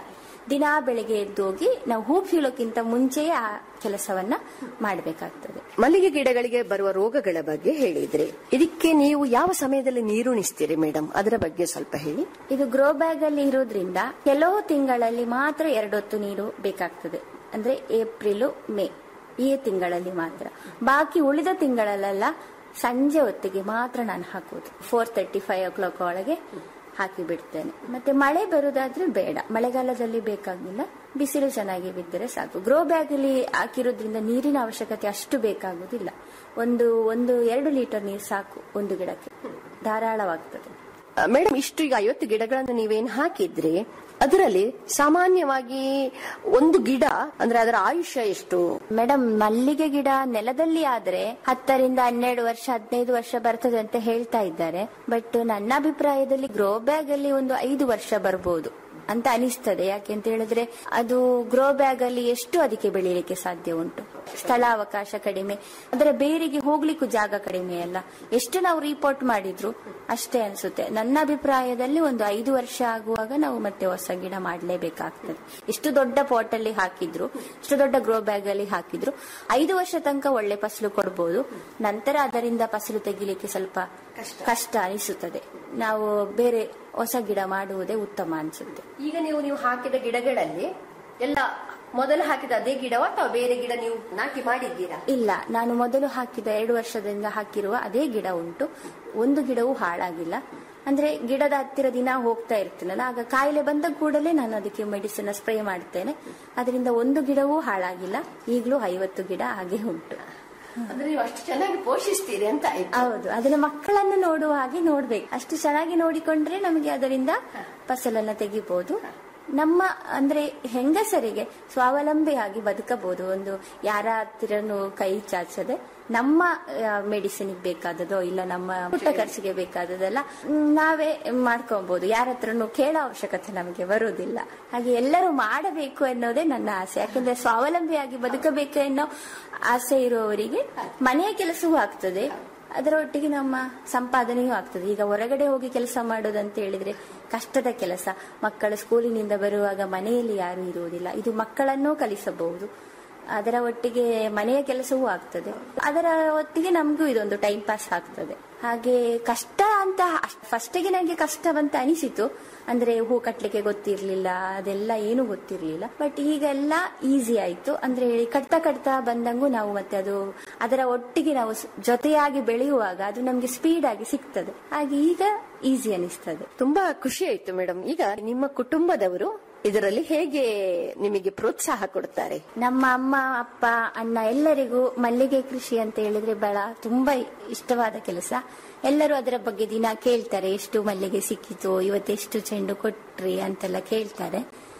ದಿನಾ ಬೆಳಗ್ಗೆ ಎದ್ದೋಗಿ ನಾವು ಹೂ ಕೀಳೋಕ್ಕಿಂತ ಮುಂಚೆಯೇ ಆ ಕೆಲಸವನ್ನ ಮಾಡಬೇಕಾಗ್ತದೆ ಮಲ್ಲಿಗೆ ಗಿಡಗಳಿಗೆ ಬರುವ ರೋಗಗಳ ಬಗ್ಗೆ ಹೇಳಿದ್ರಿ ಇದಕ್ಕೆ ನೀವು ಯಾವ ಸಮಯದಲ್ಲಿ ನೀರುಣಿಸ್ತೀರಿ ಮೇಡಮ್ ಅದರ ಬಗ್ಗೆ ಸ್ವಲ್ಪ ಹೇಳಿ ಇದು ಗ್ರೋ ಬ್ಯಾಗ್ ಅಲ್ಲಿ ಇರೋದ್ರಿಂದ ಕೆಲವು ತಿಂಗಳಲ್ಲಿ ಮಾತ್ರ ಎರಡೊತ್ತು ನೀರು ಬೇಕಾಗ್ತದೆ ಅಂದ್ರೆ ಏಪ್ರಿಲ್ ಮೇ ಈ ತಿಂಗಳಲ್ಲಿ ಮಾತ್ರ ಬಾಕಿ ಉಳಿದ ತಿಂಗಳಲ್ಲೆಲ್ಲ ಸಂಜೆ ಹೊತ್ತಿಗೆ ಮಾತ್ರ ನಾನು ಹಾಕುವುದು four thirty five o'clock ಒಳಗೆ ಹಾಕಿ ಬಿಡ್ತೇನೆ ಮತ್ತೆ ಮಳೆ ಬರುದಾದ್ರೆ ಬೇಡ ಮಳೆಗಾಲದಲ್ಲಿ ಬೇಕಾಗಿಲ್ಲ ಬಿಸಿಲು ಚೆನ್ನಾಗಿ ಬಿದ್ದರೆ ಸಾಕು ಗ್ರೋ ಬ್ಯಾಗ್ ಅಲ್ಲಿ ಹಾಕಿರೋದ್ರಿಂದ ನೀರಿನ ಅವಶ್ಯಕತೆ ಅಷ್ಟು ಬೇಕಾಗುವುದಿಲ್ಲ ಒಂದು ಒಂದು ಎರಡು ಲೀಟರ್ ನೀರು ಸಾಕು ಒಂದು ಗಿಡಕ್ಕೆ ಧಾರಾಳವಾಗ್ತದೆ ಮೇಡಮ್ ಇಷ್ಟು ಈಗ ಐವತ್ತು ಗಿಡಗಳನ್ನು ನೀವೇನ್ ಹಾಕಿದ್ರಿ ಅದರಲ್ಲಿ ಸಾಮಾನ್ಯವಾಗಿ ಒಂದು ಗಿಡ ಅಂದ್ರೆ ಅದರ ಆಯುಷ್ಯ ಎಷ್ಟು ಮೇಡಮ್ ಮಲ್ಲಿಗೆ ಗಿಡ ನೆಲದಲ್ಲಿ ಆದ್ರೆ ಹತ್ತರಿಂದ ಹನ್ನೆರಡು ವರ್ಷ ಹದಿನೈದು ವರ್ಷ ಬರ್ತದೆ ಅಂತ ಹೇಳ್ತಾ ಇದ್ದಾರೆ ಬಟ್ ನನ್ನ ಅಭಿಪ್ರಾಯದಲ್ಲಿ ಗ್ರೋ ಬ್ಯಾಗ್ ಅಲ್ಲಿ ಒಂದು ಐದು ವರ್ಷ ಬರ್ಬೋದು ಅಂತ ಅನಿಸ್ತದೆ ಯಾಕೆ ಅಂತ ಹೇಳಿದ್ರೆ ಅದು ಗ್ರೋ ಬ್ಯಾಗ್ ಅಲ್ಲಿ ಎಷ್ಟು ಅದಕ್ಕೆ ಬೆಳೀಲಿಕ್ಕೆ ಸಾಧ್ಯ ಉಂಟು ಸ್ಥಳಾವಕಾಶ ಕಡಿಮೆ ಅಂದ್ರೆ ಬೇರಿಗೆ ಹೋಗ್ಲಿಕ್ಕೂ ಜಾಗ ಕಡಿಮೆ ಅಲ್ಲ ಎಷ್ಟು ನಾವು ರಿಪೋರ್ಟ್ ಮಾಡಿದ್ರು ಅಷ್ಟೇ ಅನ್ಸುತ್ತೆ ನನ್ನ ಅಭಿಪ್ರಾಯದಲ್ಲಿ ಒಂದು ಐದು ವರ್ಷ ಆಗುವಾಗ ನಾವು ಮತ್ತೆ ಹೊಸ ಗಿಡ ಮಾಡಲೇಬೇಕಾಗ್ತದೆ ಎಷ್ಟು ದೊಡ್ಡ ಪಾಟ್ ಅಲ್ಲಿ ಹಾಕಿದ್ರು ಎಷ್ಟು ದೊಡ್ಡ ಗ್ರೋ ಬ್ಯಾಗ್ ಅಲ್ಲಿ ಹಾಕಿದ್ರು ಐದು ವರ್ಷ ತನಕ ಒಳ್ಳೆ ಫಸಲು ಕೊಡ್ಬೋದು ನಂತರ ಅದರಿಂದ ಫಸಲು ತೆಗಿಲಿಕ್ಕೆ ಸ್ವಲ್ಪ ಕಷ್ಟ ಅನಿಸುತ್ತದೆ ನಾವು ಬೇರೆ ಹೊಸ ಗಿಡ ಮಾಡುವುದೇ ಉತ್ತಮ ಅನ್ಸುತ್ತೆ ಈಗ ನೀವು ನೀವು ಹಾಕಿದ ಗಿಡಗಳಲ್ಲಿ ಎಲ್ಲ ಮೊದಲು ಹಾಕಿದ ಅದೇ ಗಿಡವ ಅಥವಾ ಬೇರೆ ಗಿಡ ನೀವು ನಾಟಿ ಮಾಡಿದ್ದೀರಾ ಇಲ್ಲ ನಾನು ಮೊದಲು ಹಾಕಿದ ಎರಡು ವರ್ಷದಿಂದ ಹಾಕಿರುವ ಅದೇ ಗಿಡ ಉಂಟು ಒಂದು ಗಿಡವೂ ಹಾಳಾಗಿಲ್ಲ ಅಂದ್ರೆ ಗಿಡದ ಹತ್ತಿರ ದಿನ ಹೋಗ್ತಾ ಇರ್ತೀನಲ್ಲ ಆಗ ಕಾಯಿಲೆ ಬಂದ ಕೂಡಲೇ ನಾನು ಅದಕ್ಕೆ ಮೆಡಿಸಿನ್ ಸ್ಪ್ರೇ ಮಾಡ್ತೇನೆ ಅದರಿಂದ ಒಂದು ಗಿಡವೂ ಹಾಳಾಗಿಲ್ಲ ಈಗಲೂ ಐವತ್ತು ಗಿಡ ಹಾಗೆ ಉಂಟು ಅಂದ್ರೆ ನೀವು ಅಷ್ಟು ಚೆನ್ನಾಗಿ ಪೋಷಿಸ್ತೀರಿ ಅಂತ ಆಯ್ತು ಹೌದು ಅದನ್ನ ಮಕ್ಕಳನ್ನು ನೋಡುವ ಹಾಗೆ ನೋಡ್ಬೇಕು ಅಷ್ಟು ಚೆನ್ನಾಗಿ ನೋಡಿಕೊಂಡ್ರೆ ನಮಗೆ ಅದರಿಂದ ಫಸಲನ್ನ ತೆಗಿಬಹುದು ನಮ್ಮ ಅಂದ್ರೆ ಹೆಂಗಸರಿಗೆ ಸ್ವಾವಲಂಬಿಯಾಗಿ ಬದುಕಬಹುದು ಒಂದು ಯಾರ ಹತ್ತಿರನು ಕೈ ಚಾಚದೆ ನಮ್ಮ ಮೆಡಿಸಿನ್ ಬೇಕಾದದೋ ಇಲ್ಲ ನಮ್ಮ ಪುಟ್ಟ ಖರ್ಚಿಗೆ ಬೇಕಾದದೆಲ್ಲ ಮ್, ನಾವೇ ಮಾಡ್ಕೊಬಹುದು ಯಾರ ಹತ್ರನು ಕೇಳೋ ಅವಶ್ಯಕತೆ ನಮಗೆ ಬರುವುದಿಲ್ಲ ಹಾಗೆ ಎಲ್ಲರೂ ಮಾಡಬೇಕು ಅನ್ನೋದೇ ನನ್ನ ಆಸೆ ಯಾಕಂದ್ರೆ ಸ್ವಾವಲಂಬಿಯಾಗಿ ಬದುಕಬೇಕು ಅನ್ನೋ ಆಸೆ ಇರುವವರಿಗೆ ಮನೆಯ ಕೆಲಸವೂ ಆಗ್ತದೆ ಅದರೊಟ್ಟಿಗೆ ನಮ್ಮ ಸಂಪಾದನೆಯೂ ಆಗ್ತದೆ ಈಗ ಹೊರಗಡೆ ಹೋಗಿ ಕೆಲಸ ಮಾಡೋದಂತ ಹೇಳಿದ್ರೆ ಕಷ್ಟದ ಕೆಲಸ ಮಕ್ಕಳು ಸ್ಕೂಲಿನಿಂದ ಬರುವಾಗ ಮನೆಯಲ್ಲಿ ಯಾರು ಇರುವುದಿಲ್ಲ ಇದು ಮಕ್ಕಳನ್ನೂ ಕಲಿಸಬಹುದು ಅದರ ಒಟ್ಟಿಗೆ ಮನೆಯ ಕೆಲಸವೂ ಆಗ್ತದೆ ಅದರ ಒಟ್ಟಿಗೆ ನಮಗೂ ಇದೊಂದು ಟೈಮ್ ಪಾಸ್ ಆಗ್ತದೆ ಹಾಗೆ ಕಷ್ಟ ಅಂತ ಫಸ್ಟಿಗೆ ನನಗೆ ಕಷ್ಟವಂತ ಅನಿಸಿತು ಅಂದ್ರೆ ಹೂ ಕಟ್ಲಿಕ್ಕೆ ಗೊತ್ತಿರ್ಲಿಲ್ಲ ಅದೆಲ್ಲ ಏನು ಗೊತ್ತಿರ್ಲಿಲ್ಲ ಬಟ್ ಈಗೆಲ್ಲ ಈಸಿ ಆಯ್ತು ಅಂದ್ರೆ ಹೇಳಿ ಕಟ್ತಾ ಕಟ್ತಾ ಬಂದಂಗೂ ನಾವು ಮತ್ತೆ ಅದು ಅದರ ಒಟ್ಟಿಗೆ ನಾವು ಸ್- ಜೊತೆಯಾಗಿ ಬೆಳೆಯುವಾಗ ಅದು ನಮ್ಗೆ ಸ್ಪೀಡ್ ಆಗಿ ಸಿಗ್ತದೆ ಹಾಗೆ ಈಗ ಈಸಿ ಅನಿಸ್ತದೆ ತುಂಬಾ ಖುಷಿ ಆಯ್ತು ಮೇಡಮ್ ಈಗ ನಿಮ್ಮ ಕುಟುಂಬದವರು ಇದರಲ್ಲಿ ಹೇಗೆ ನಿಮಗೆ ಪ್ರೋತ್ಸಾಹ ಕೊಡ್ತಾರೆ ನಮ್ಮ ಅಮ್ಮ ಅಪ್ಪ ಅಣ್ಣ ಎಲ್ಲರಿಗೂ ಮಲ್ಲಿಗೆ ಕೃಷಿ ಅಂತ ಹೇಳಿದ್ರೆ ಬಹಳ ತುಂಬಾ ಇಷ್ಟವಾದ ಕೆಲಸ ಎಲ್ಲರೂ ಅದರ ಬಗ್ಗೆ ದಿನ ಕೇಳ್ತಾರೆ ಎಷ್ಟು ಮಲ್ಲಿಗೆ ಸಿಕ್ಕಿತು ಇವತ್ತೆಷ್ಟು ಚೆಂಡು ಕೊಟ್ರಿ ಅಂತೆಲ್ಲ ಕೇಳ್ತಾರೆ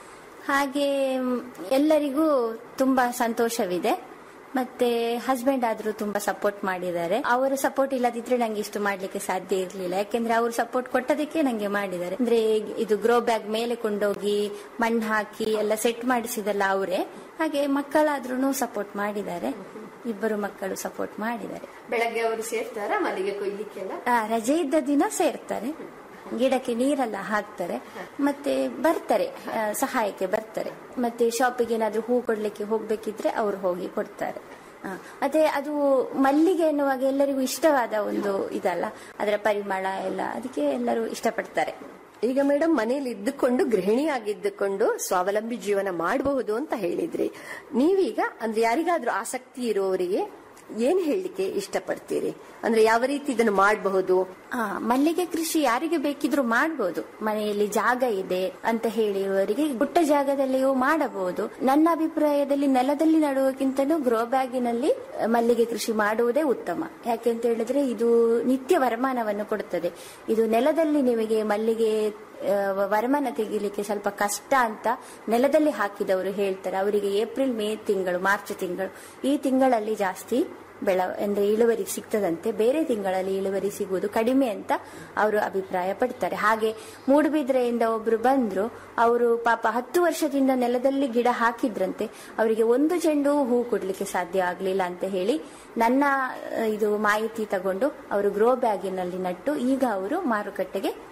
ಹಾಗೆ ಮ್, ಎಲ್ಲರಿಗೂ ತುಂಬಾ ಸಂತೋಷವಿದೆ ಮತ್ತೆ ಹಸ್ಬೆಂಡ್ ಆದ್ರೂ ತುಂಬಾ ಸಪೋರ್ಟ್ ಮಾಡಿದ್ದಾರೆ ಅವರ ಸಪೋರ್ಟ್ ಇಲ್ಲದಿದ್ರೆ ನಂಗೆ ಇಷ್ಟು ಮಾಡ್ಲಿಕ್ಕೆ ಸಾಧ್ಯ ಇರಲಿಲ್ಲ ಯಾಕೆಂದ್ರೆ ಅವರು ಸಪೋರ್ಟ್ ಕೊಟ್ಟದಕ್ಕೆ ನಂಗೆ ಮಾಡಿದ್ದಾರೆ ಅಂದ್ರೆ ಇದು ಗ್ರೋ ಬ್ಯಾಗ್ ಮೇಲೆ ಕೊಂಡೋಗಿ ಮಣ್ಣು ಹಾಕಿ ಎಲ್ಲ ಸೆಟ್ ಮಾಡಿಸಿದಲ್ಲ ಅವರೇ ಹಾಗೆ ಮಕ್ಕಳಾದ್ರೂ ಸಪೋರ್ಟ್ ಮಾಡಿದ್ದಾರೆ ಇಬ್ಬರು ಮಕ್ಕಳು ಸಪೋರ್ಟ್ ಮಾಡಿದ್ದಾರೆ ಬೆಳಗ್ಗೆ ಅವರು ಸೇರ್ತಾರ ಮಲ್ಲಿಗೆ ಕೊಯ್ಲಿಕ್ಕೆಲ್ಲ ಆ, ರಜೆ ಇದ್ದ ದಿನ ಸೇರ್ತಾರೆ ಗಿಡಕ್ಕೆ ನೀರೆಲ್ಲ ಹಾಕ್ತಾರೆ ಮತ್ತೆ ಬರ್ತಾರೆ ಆ, ಸಹಾಯಕ್ಕೆ ಬರ್ತಾರೆ ಮತ್ತೆ ಶಾಪಿಗೆ ಏನಾದ್ರೂ ಹೂ ಕೊಡ್ಲಿಕ್ಕೆ ಹೋಗ್ಬೇಕಿದ್ರೆ ಅವ್ರು ಹೋಗಿ ಕೊಡ್ತಾರೆ ಆ, ಮತ್ತೆ ಅದು ಮಲ್ಲಿಗೆ ಎನ್ನುವಾಗ ಎಲ್ಲರಿಗೂ ಇಷ್ಟವಾದ ಒಂದು ಇದಲ್ಲ ಅದರ ಪರಿಮಳ ಎಲ್ಲ ಅದಕ್ಕೆ ಎಲ್ಲರೂ ಇಷ್ಟಪಡ್ತಾರೆ ಈಗ ಮೇಡಮ್ ಮನೆಯಲ್ಲಿ ಇದ್ದುಕೊಂಡು ಗೃಹಿಣಿಯಾಗಿದ್ದುಕೊಂಡು ಸ್ವಾವಲಂಬಿ ಜೀವನ ಮಾಡಬಹುದು ಅಂತ ಹೇಳಿದ್ರಿ ನೀವೀಗ ಅಂದ್ರೆ ಯಾರಿಗಾದ್ರೂ ಆಸಕ್ತಿ ಇರುವವರಿಗೆ ಏನ್ ಹೇಳಲಿಕ್ಕೆ ಇಷ್ಟಪಡ್ತೀರಿ ಅಂದ್ರೆ ಯಾವ ರೀತಿ ಇದನ್ನು ಮಾಡಬಹುದು ಆ, ಮಲ್ಲಿಗೆ ಕೃಷಿ ಯಾರಿಗೆ ಬೇಕಿದ್ರೂ ಮಾಡಬಹುದು ಮನೆಯಲ್ಲಿ ಜಾಗ ಇದೆ ಅಂತ ಹೇಳಿರುವವರಿಗೆ ಪುಟ್ಟ ಜಾಗದಲ್ಲಿಯೂ ಮಾಡಬಹುದು ನನ್ನ ಅಭಿಪ್ರಾಯದಲ್ಲಿ ನೆಲದಲ್ಲಿ ನಡುವಕ್ಕಿಂತಲೂ ಗ್ರೋ ಬ್ಯಾಗಿನಲ್ಲಿ ಮಲ್ಲಿಗೆ ಕೃಷಿ ಮಾಡುವುದೇ ಉತ್ತಮ ಯಾಕೆಂತ ಹೇಳಿದ್ರೆ ಇದು ನಿತ್ಯ ವರಮಾನವನ್ನು ಕೊಡುತ್ತದೆ ಇದು ನೆಲದಲ್ಲಿ ನಿಮಗೆ ಮಲ್ಲಿಗೆ ಆ, ವರಮಾನ ತೆಗಿಲಿಕ್ಕೆ ಸ್ವಲ್ಪ ಕಷ್ಟ ಅಂತ ನೆಲದಲ್ಲಿ ಹಾಕಿದವರು ಹೇಳ್ತಾರೆ ಅವರಿಗೆ ಏಪ್ರಿಲ್ ಮೇ ತಿಂಗಳು ಮಾರ್ಚ್ ತಿಂಗಳು ಈ ತಿಂಗಳಲ್ಲಿ ಜಾಸ್ತಿ ಬೆಳ ಅಂದ್ರೆ ಇಳುವರಿ ಸಿಗ್ತದಂತೆ ಬೇರೆ ತಿಂಗಳಲ್ಲಿ ಇಳುವರಿ ಸಿಗುವುದು ಕಡಿಮೆ ಅಂತ ಅವರು ಅಭಿಪ್ರಾಯ ಪಡ್ತಾರೆ ಹಾಗೆ ಮೂಡುಬಿದ್ರೆಯಿಂದ ಒಬ್ರು ಬಂದ್ರು ಅವರು ಪಾಪ ಹತ್ತು ವರ್ಷದಿಂದ ನೆಲದಲ್ಲಿ ಗಿಡ ಹಾಕಿದ್ರಂತೆ ಅವರಿಗೆ ಒಂದು ಚೆಂಡು ಹೂ ಕೊಡ್ಲಿಕ್ಕೆ ಸಾಧ್ಯ ಆಗ್ಲಿಲ್ಲ ಅಂತ ಹೇಳಿ ನನ್ನ ಆ, ಇದು ಮಾಹಿತಿ ತಗೊಂಡು ಅವರು ಗ್ರೋ ಬ್ಯಾಗಿನಲ್ಲಿ ನಟ್ಟು ಈಗ ಅವರು ಮಾರುಕಟ್ಟೆಗೆ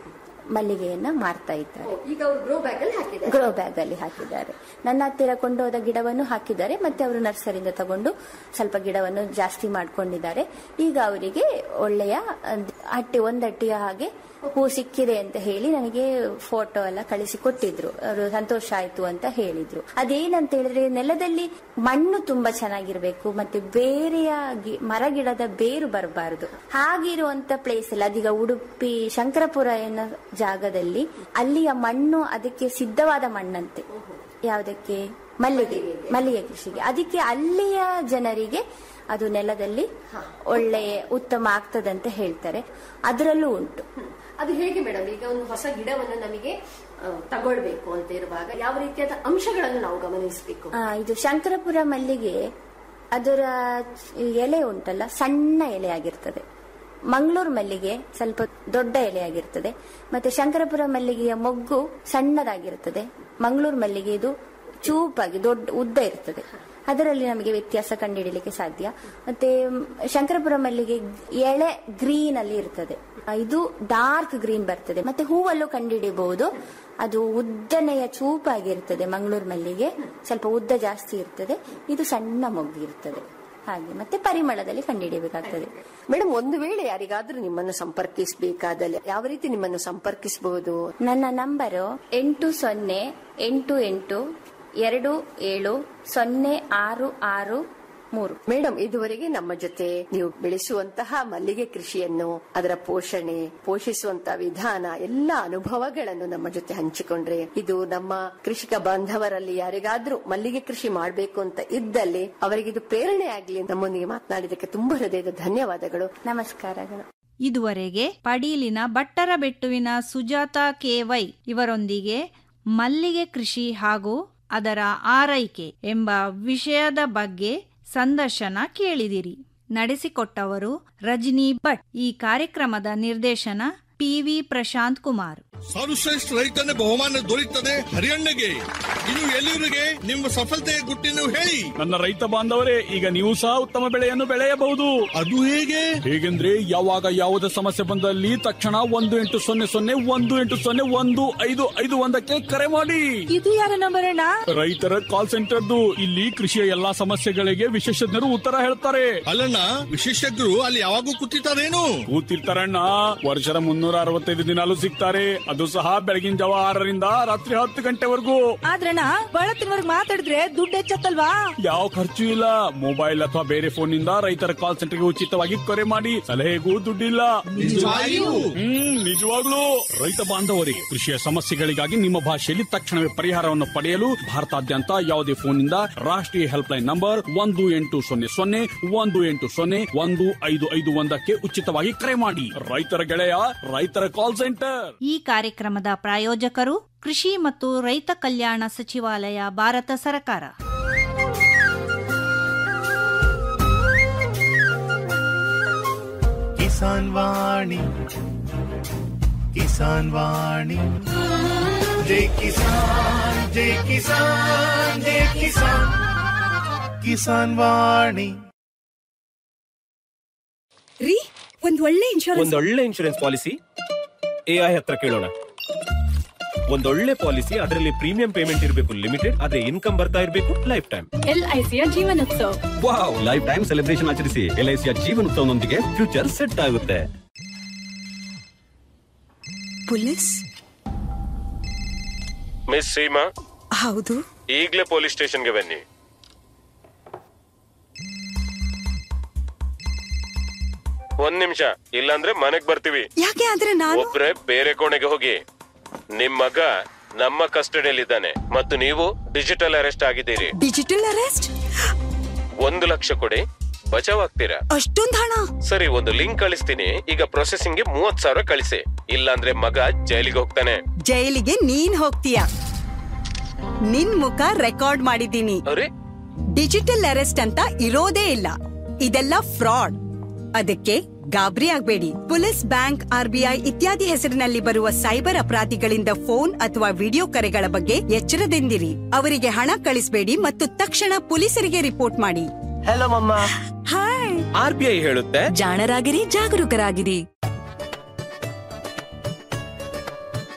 ಮಲ್ಲಿಗೆಯನ್ನ ಮಾರ್ತಾ ಇದ್ದಾರೆ ಈಗ ಅವರು ಗ್ರೋ ಬ್ಯಾಗ್ ಅಲ್ಲಿ ಹಾಕಿದ್ದಾರೆ ಗ್ರೋ ಬ್ಯಾಗ್ ಅಲ್ಲಿ ಹಾಕಿದ್ದಾರೆ ನನ್ನ ಹತ್ತಿರ ಕೊಂಡೋದ ಗಿಡವನ್ನು ಹಾಕಿದ್ದಾರೆ ಮತ್ತೆ ಅವರು ನರ್ಸರಿಯಿಂದ ತಗೊಂಡು ಸ್ವಲ್ಪ ಗಿಡವನ್ನು ಜಾಸ್ತಿ ಮಾಡ್ಕೊಂಡಿದ್ದಾರೆ ಈಗ ಅವರಿಗೆ ಒಳ್ಳೆಯ ಅಹ್, ಅಟ್ಟಿ ಒಂದಟ್ಟಿಯ ಹಾಗೆ ಹೂ ಸಿಕ್ಕಿದೆ ಅಂತ ಹೇಳಿ ನನಗೆ ಫೋಟೋ ಎಲ್ಲ ಕಳಿಸಿ ಕೊಟ್ಟಿದ್ರು ಅವರು ಸಂತೋಷ ಆಯ್ತು ಅಂತ ಹೇಳಿದ್ರು ಅದೇನಂತ ಹೇಳಿದ್ರೆ ನೆಲದಲ್ಲಿ ಮಣ್ಣು ತುಂಬಾ ಚೆನ್ನಾಗಿರ್ಬೇಕು ಮತ್ತೆ ಬೇರೆಯ ಗಿ- ಮರ ಗಿಡದ ಬೇರು ಬರಬಾರದು ಹಾಗಿರುವಂತ ಪ್ಲೇಸ್ ಅಲ್ಲಿ ಅದೀಗ ಉಡುಪಿ ಶಂಕರಪುರ ಎನ್ನೋ ಜಾಗದಲ್ಲಿ ಅಲ್ಲಿಯ ಮಣ್ಣು ಅದಕ್ಕೆ ಸಿದ್ಧವಾದ ಮಣ್ಣಂತೆ ಯಾವುದಕ್ಕೆ ಮಲ್ಲಿಗೆ ಮಲ್ಲಿಗೆ ಕೃಷಿಗೆ ಅದಕ್ಕೆ ಅಲ್ಲಿಯ ಜನರಿಗೆ ಅದು ನೆಲದಲ್ಲಿ ಒಳ್ಳೆ ಉತ್ತಮ ಆಗ್ತದಂತ ಹೇಳ್ತಾರೆ ಅದರಲ್ಲೂ ಉಂಟು ಅದು ಹೇಗೆ ಮೇಡಮ್ ಈಗ ಒಂದು ಹೊಸ ಗಿಡವನ್ನು ನಮಗೆ ಆ, ತಗೊಳ್ಬೇಕು ಅಂತ ಇರುವಾಗ ಯಾವ ರೀತಿಯಾದ ಅಂಶಗಳನ್ನು ನಾವು ಗಮನಿಸಬೇಕು ಆ, ಇದು ಶಂಕರಪುರ ಮಲ್ಲಿಗೆ ಅದರ ಎಲೆ ಉಂಟಲ್ಲ ಸಣ್ಣ ಎಲೆ ಆಗಿರ್ತದೆ ಮಂಗಳೂರು ಮಲ್ಲಿಗೆ ಸ್ವಲ್ಪ ದೊಡ್ಡ ಎಲೆ ಆಗಿರ್ತದೆ ಮತ್ತೆ ಶಂಕರಪುರ ಮಲ್ಲಿಗೆಯ ಮೊಗ್ಗು ಸಣ್ಣದಾಗಿರ್ತದೆ ಮಂಗಳೂರು ಮಲ್ಲಿಗೆ ಇದು ಚೂಪಾಗಿ ದೊಡ್ಡ ಉದ್ದ ಇರ್ತದೆ ಅದರಲ್ಲಿ ನಮಗೆ ವ್ಯತ್ಯಾಸ ಕಂಡುಹಿಡಿಯಲಿಕ್ಕೆ ಸಾಧ್ಯ ಮತ್ತೆ ಮ್, ಶಂಕರಪುರ ಮಲ್ಲಿಗೆ ಎಳೆ ಗ್ರೀನ್ ಅಲ್ಲಿ ಇರ್ತದೆ ಆ, ಇದು ಡಾರ್ಕ್ ಗ್ರೀನ್ ಬರ್ತದೆ ಮತ್ತೆ ಹೂವಲ್ಲೂ ಕಂಡುಹಿಡಿಯಬಹುದು ಅದು ಉದ್ದನೆಯ ಚೂಪಾಗಿರ್ತದೆ ಮಂಗಳೂರು ಮಲ್ಲಿಗೆ ಸ್ವಲ್ಪ ಉದ್ದ ಜಾಸ್ತಿ ಇರ್ತದೆ ಇದು ಸಣ್ಣ ಮೊಗ್ಗು ಇರ್ತದೆ ಹಾಗೆ ಮತ್ತೆ ಪರಿಮಳದಲ್ಲಿ ಕಂಡುಹಿಡಿಯಬೇಕಾಗ್ತದೆ ಮೇಡಮ್ ಒಂದು ವೇಳೆ ಯಾರಿಗಾದ್ರೂ ನಿಮ್ಮನ್ನು ಸಂಪರ್ಕಿಸಬೇಕಾದಲ್ಲಿ ಯಾವ ರೀತಿ ನಿಮ್ಮನ್ನು ಸಂಪರ್ಕಿಸಬಹುದು ನನ್ನ ನಂಬರು ಎಂಟು ಸೊನ್ನೆ ಎಂಟು ಎಂಟು ಎರಡು ಏಳು ಸೊನ್ನೆ ಆರು ಆರು ಮೂರು ಮೇಡಮ್ ಇದುವರೆಗೆ ನಮ್ಮ ಜೊತೆ ನೀವು ಬೆಳೆಸುವಂತಹ ಮಲ್ಲಿಗೆ ಕೃಷಿಯನ್ನು ಅದರ ಪೋಷಣೆ ಪೋಷಿಸುವಂತಹ ವಿಧಾನ ಎಲ್ಲ ಅನುಭವಗಳನ್ನು ನಮ್ಮ ಜೊತೆ ಹಂಚಿಕೊಂಡ್ರೆ ಇದು ನಮ್ಮ ಕೃಷಿಕ ಬಾಂಧವರಲ್ಲಿ ಯಾರಿಗಾದ್ರೂ ಮಲ್ಲಿಗೆ ಕೃಷಿ ಮಾಡಬೇಕು ಅಂತ ಇದ್ದಲ್ಲಿ ಅವರಿಗೆ ಇದು ಪ್ರೇರಣೆ ಆಗ್ಲಿ ನಮ್ಮೊಂದಿಗೆ ಮಾತನಾಡಿದಕ್ಕೆ ತುಂಬಾ ಹೃದಯದ ಧನ್ಯವಾದಗಳು ನಮಸ್ಕಾರಗಳು ಇದುವರೆಗೆ ಪಡೀಲಿನ ಬಟ್ಟರಬೆಟ್ಟುವಿನ ಸುಜಾತ ಕೆವೈ ಇವರೊಂದಿಗೆ ಮಲ್ಲಿಗೆ ಕೃಷಿ ಹಾಗೂ ಅದರ ಆರೈಕೆ ಎಂಬ ವಿಷಯದ ಬಗ್ಗೆ ಸಂದರ್ಶನ ಕೇಳಿದಿರಿ ನಡೆಸಿಕೊಟ್ಟವರು ರಜನಿ ಭಟ್ ಈ ಕಾರ್ಯಕ್ರಮದ ನಿರ್ದೇಶನ ಪಿವಿ ಪ್ರಶಾಂತ್ ಕುಮಾರ್ ಸರ್ವಶ್ರೇಷ್ಠ ರೈತನ ಬಹುಮಾನ ದೊರೆಯುತ್ತದೆ ಹರಿಯಣ್ಣಗೆ ಇನ್ನು ಎಲ್ಲಿವರಿಗೆ ನಿಮ್ಮ ಸಫಲತೆಯ ಗುಟ್ಟಿನ ಹೇಳಿ ನನ್ನ ರೈತ ಬಾಂಧವರೇ ಈಗ ನೀವು ಸಹ ಉತ್ತಮ ಬೆಳೆಯನ್ನು ಬೆಳೆಯಬಹುದು ಅದು ಹೇಗೆ ಹೇಗೆಂದ್ರೆ ಯಾವಾಗ ಯಾವುದೇ ಸಮಸ್ಯೆ ಬಂದಲ್ಲಿ ತಕ್ಷಣ ಒಂದು ಎಂಟು ಸೊನ್ನೆ ಸೊನ್ನೆ ಒಂದು ಎಂಟು ಸೊನ್ನೆ ಒಂದು ಐದು ಐದು ಒಂದಕ್ಕೆ ಕರೆ ಮಾಡಿ ಇದು ಯಾರ ನಂಬರ್ ಅಣ್ಣ ರೈತರ ಕಾಲ್ ಸೆಂಟರ್ದು ಇಲ್ಲಿ ಕೃಷಿಯ ಎಲ್ಲಾ ಸಮಸ್ಯೆಗಳಿಗೆ ವಿಶೇಷಜ್ಞರು ಉತ್ತರ ಹೇಳ್ತಾರೆ ಅಲ್ಲಣ್ಣ ವಿಶೇಷಜ್ಞರು ಅಲ್ಲಿ ಯಾವಾಗೂ ಕೂತಿರ್ತಾರೇನು ಕೂತಿರ್ತಾರಣ್ಣ ವರ್ಷದ ಮುನ್ನೂರ ಅರವತ್ತೈದು ದಿನಾಲು ಸಿಗ್ತಾರೆ ಅದು ಸಹ ಬೆಳಗಿನ ಜಾವ ಆರರಿಂದ ರಾತ್ರಿ ಹತ್ತು ಗಂಟೆವರೆಗೂ ಆದ್ರಣ್ಣ ಬಳತ್ತಿನವರೆಗೆ ಮಾತಾಡಿದ್ರೆ ದುಡ್ಡು ಹೆಚ್ಚತ್ತಲ್ವಾ ಯಾವ ಖರ್ಚು ಇಲ್ಲ ಮೊಬೈಲ್ ಅಥವಾ ಬೇರೆ ಫೋನ್ ನಿಂದ ರೈತರ ಕಾಲ್ ಸೆಂಟರ್ಗೆ ಉಚಿತವಾಗಿ ಕರೆ ಮಾಡಿ ಸಲಹೆಗೂ ದುಡ್ಡಿಲ್ಲ ನಿಜವಾಗಿಯೂ? ಹ್ಮ್ ನಿಜವಾಗ್ಲೂ ರೈತ ಬಾಂಧವರೇ ಕೃಷಿಯ ಸಮಸ್ಯೆಗಳಿಗಾಗಿ ನಿಮ್ಮ ಭಾಷೆಯಲ್ಲಿ ತಕ್ಷಣವೇ ಪರಿಹಾರವನ್ನು ಪಡೆಯಲು ಭಾರತಾದ್ಯಂತ ಯಾವುದೇ ಫೋನ್ ನಿಂದ ರಾಷ್ಟ್ರೀಯ ಹೆಲ್ಪ್ ಲೈನ್ ನಂಬರ್ ಒಂದು ಎಂಟು ಸೊನ್ನೆ ಸೊನ್ನೆ ಒಂದು ಎಂಟು ಸೊನ್ನೆ ಒಂದು ಐದು ಐದು ಒಂದಕ್ಕೆ ಉಚಿತವಾಗಿ ಕರೆ ಮಾಡಿ ರೈತರ ಗೆಳೆಯ ರೈತರ ಕಾಲ್ ಸೆಂಟರ್ ಈ ಕಾರ್ಯಕ್ರಮದ ಪ್ರಾಯೋಜಕರು ಕೃಷಿ ಮತ್ತು ರೈತ ಕಲ್ಯಾಣ ಸಚಿವಾಲಯ ಭಾರತ ಸರ್ಕಾರ ಕಿಸಾನ್ ವಾಣಿ ಕಿಸಾನ್ ವಾಣಿ ಜೈ ಕಿಸಾನ್ ಜೈ ಕಿಸಾನ್ ಜೈ ಕಿಸಾನ್ ಕಿಸಾನ್ ವಾಣಿ ರೀ ಒಂದ್ ಒಳ್ಳೆ ಇನ್ಶೂರೆನ್ಸ್ ಒಂದೊಳ್ಳೆ ಇನ್ಶೂರೆನ್ಸ್ ಪಾಲಿಸಿ ಎಐ ಹತ್ರ ಕೇಳೋಣ ಒಂದೊಳ್ಳೆ ಪಾಲಿಸಿ ಅದರಲ್ಲಿ ಪ್ರೀಮಿಯಂ ಪೇಮೆಂಟ್ ಇರಬೇಕು ಲಿಮಿಟೆಡ್ ಅದೇ ಇನ್ಕಮ್ ಬರ್ತಾ ಇರಬೇಕು ಲೈಫ್ ಟೈಮ್ ಎಲ್ಐಸಿಯ ಜೀವನೋತ್ಸವ ವಾವ್ ಲೈಫ್ ಟೈಮ್ ಸೆಲೆಬ್ರೇಷನ್ ಆಚರಿಸಿ ಎಲ್ಐಸಿಯ ಜೀವನೋತ್ಸವನೊಂದಿಗೆ ಫ್ಯೂಚರ್ ಸೆಟ್ ಆಗುತ್ತೆ ಪೊಲೀಸ್ ಮಿಸ್ ಸೀಮಾ ಹೌದು ಈಗಲೇ ಪೊಲೀಸ್ ಸ್ಟೇಷನ್ಗೆ ಬನ್ನಿ ಒಂದ್ ನಿಮಿಷ ಇಲ್ಲಾಂದ್ರೆ ಮನೆಗ್ ಬರ್ತೀವಿ ಯಾಕೆ ಆದ್ರೆ ನಾನು ಒಬ್ರೆ ಬೇರೆ ಕೋಣೆಗೆ ಹೋಗಿ ನಿಮ್ ಮಗ ನಮ್ಮ ಕಸ್ಟಡಿಯಲ್ಲಿದ್ದಾನೆ ಮತ್ತು ನೀವು ಡಿಜಿಟಲ್ ಅರೆಸ್ಟ್ ಆಗಿದ್ದೀರಿ ಡಿಜಿಟಲ್ ಅರೆಸ್ಟ್ ಒಂದು ಲಕ್ಷ ಕೊಡಿ ಬಚಾವ್ ಆಗ್ತೀರಾ ಅಷ್ಟೊಂದ್ ಹಣ ಸರಿ ಒಂದು ಲಿಂಕ್ ಕಳಿಸ್ತೀನಿ ಈಗ ಪ್ರೊಸೆಸಿಂಗ್ ಗೆ ಮೂವತ್ ಸಾವಿರ ಕಳಿಸಿ ಇಲ್ಲಾಂದ್ರೆ ಮಗ ಜೈಲಿಗೆ ಹೋಗ್ತಾನೆ ಜೈಲಿಗೆ ನೀನ್ ಹೋಗ್ತೀಯ ನಿನ್ ಮುಖ ರೆಕಾರ್ಡ್ ಮಾಡಿದ್ದೀನಿ ಅರೆ ಡಿಜಿಟಲ್ ಅರೆಸ್ಟ್ ಅಂತ ಇರೋದೇ ಇಲ್ಲ ಇದೆಲ್ಲ ಫ್ರಾಡ್ ಅದಕ್ಕೆ ಗಾಬರಿ ಆಗ್ಬೇಡಿ ಪೊಲೀಸ್ ಬ್ಯಾಂಕ್ ಆರ್ಬಿಐ ಇತ್ಯಾದಿ ಹೆಸರಿನಲ್ಲಿ ಬರುವ ಸೈಬರ್ ಅಪರಾಧಿಗಳಿಂದ ಫೋನ್ ಅಥವಾ ವಿಡಿಯೋ ಕರೆಗಳ ಬಗ್ಗೆ ಎಚ್ಚರದಿಂದಿರಿ ಅವರಿಗೆ ಹಣ ಕಳಿಸಬೇಡಿ ಮತ್ತು ತಕ್ಷಣ ಪೊಲೀಸರಿಗೆ ರಿಪೋರ್ಟ್ ಮಾಡಿ ಹಲೋ ಮಮ್ಮ ಹಾಯ್ ಆರ್ ಬಿ ಐ ಹೇಳುತ್ತೆ ಜಾಣರಾಗಿರಿ ಜಾಗರೂಕರಾಗಿರಿ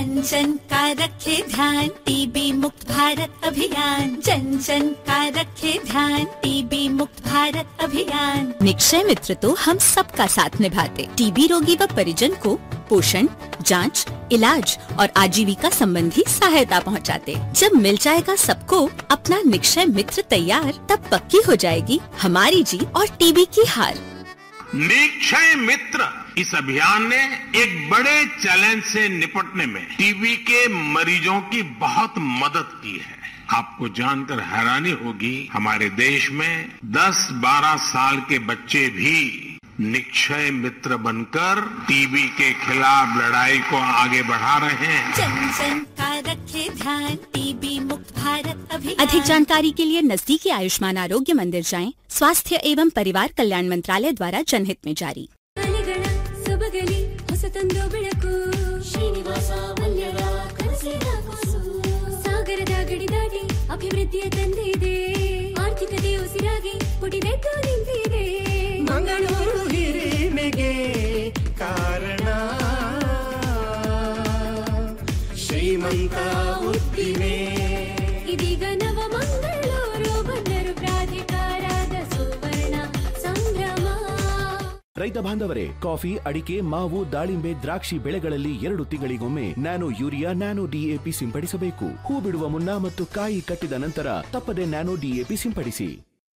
जन जन का रखे ध्यान टीबी मुक्त भारत अभियान जन जन का रखे ध्यान टीबी मुक्त भारत अभियान निक्षय मित्र तो हम सबका साथ निभाते टीबी रोगी व परिजन को पोषण जांच, इलाज और आजीविका संबंधी सहायता पहुंचाते। जब मिल जाएगा सबको अपना निक्षय मित्र तैयार तब पक्की हो जाएगी हमारी जीत और टीबी की हार निक्षय मित्र इस अभियान ने एक बड़े चैलेंज से निपटने में टीबी के मरीजों की बहुत मदद की है आपको जानकर हैरानी होगी हमारे देश में 10-12 साल के बच्चे भी निक्षय मित्र बनकर टीबी के खिलाफ लड़ाई को आगे बढ़ा रहे हैं जन जन का रखे ध्यान टीबी मुक्त भारत अभियान अधिक जानकारी के लिए नजदीकी आयुष्मान आरोग्य मंदिर जाएं स्वास्थ्य एवं परिवार कल्याण मंत्रालय द्वारा जनहित में जारी ಮನೆಗಳ ಸೊಬಗಲಿ ಹೊಸತೊಂದು ಬೆಳಕು ಶ್ರೀನಿವಾಸ ಮಲ್ಯರ ಕನಸಿನ ಕೂಸು ಸಾಗರದ ಗಡಿ ದಾಟಿ ಅಭಿವೃದ್ಧಿಯ ತಂದಿದೆ ಆರ್ಥಿಕತೆ ಉಸಿರಾಗಿ ಪುಟಿದೆದ್ದು ನಿಂತಿದೆ ಮಂಗಳೂರು ಹಿರಿಮೆಗೆ ಕಾರಣ ಶ್ರೀಮಂತ ಉದ್ದಿಮೆ ಇದೀಗ ನವ ಮಂಗಳೂರು ಬಂದರು ಪ್ರಾಧಿಕಾರದ ಸುವರ್ಣ ಸಂಭ್ರಮ ರೈತ ಬಾಂಧವರೇ ಕಾಫಿ ಅಡಿಕೆ ಮಾವು ದಾಳಿಂಬೆ ದ್ರಾಕ್ಷಿ ಬೆಳೆಗಳಲ್ಲಿ ಎರಡು ತಿಂಗಳಿಗೊಮ್ಮೆ ನ್ಯಾನೋ ಯೂರಿಯಾ ನ್ಯಾನೋ ಡಿಎಪಿ ಸಿಂಪಡಿಸಬೇಕು ಹೂ ಬಿಡುವ ಮುನ್ನ ಮತ್ತು ಕಾಯಿ ಕಟ್ಟಿದ ನಂತರ ತಪ್ಪದೆ ನ್ಯಾನೋ ಡಿಎಪಿ ಸಿಂಪಡಿಸಿ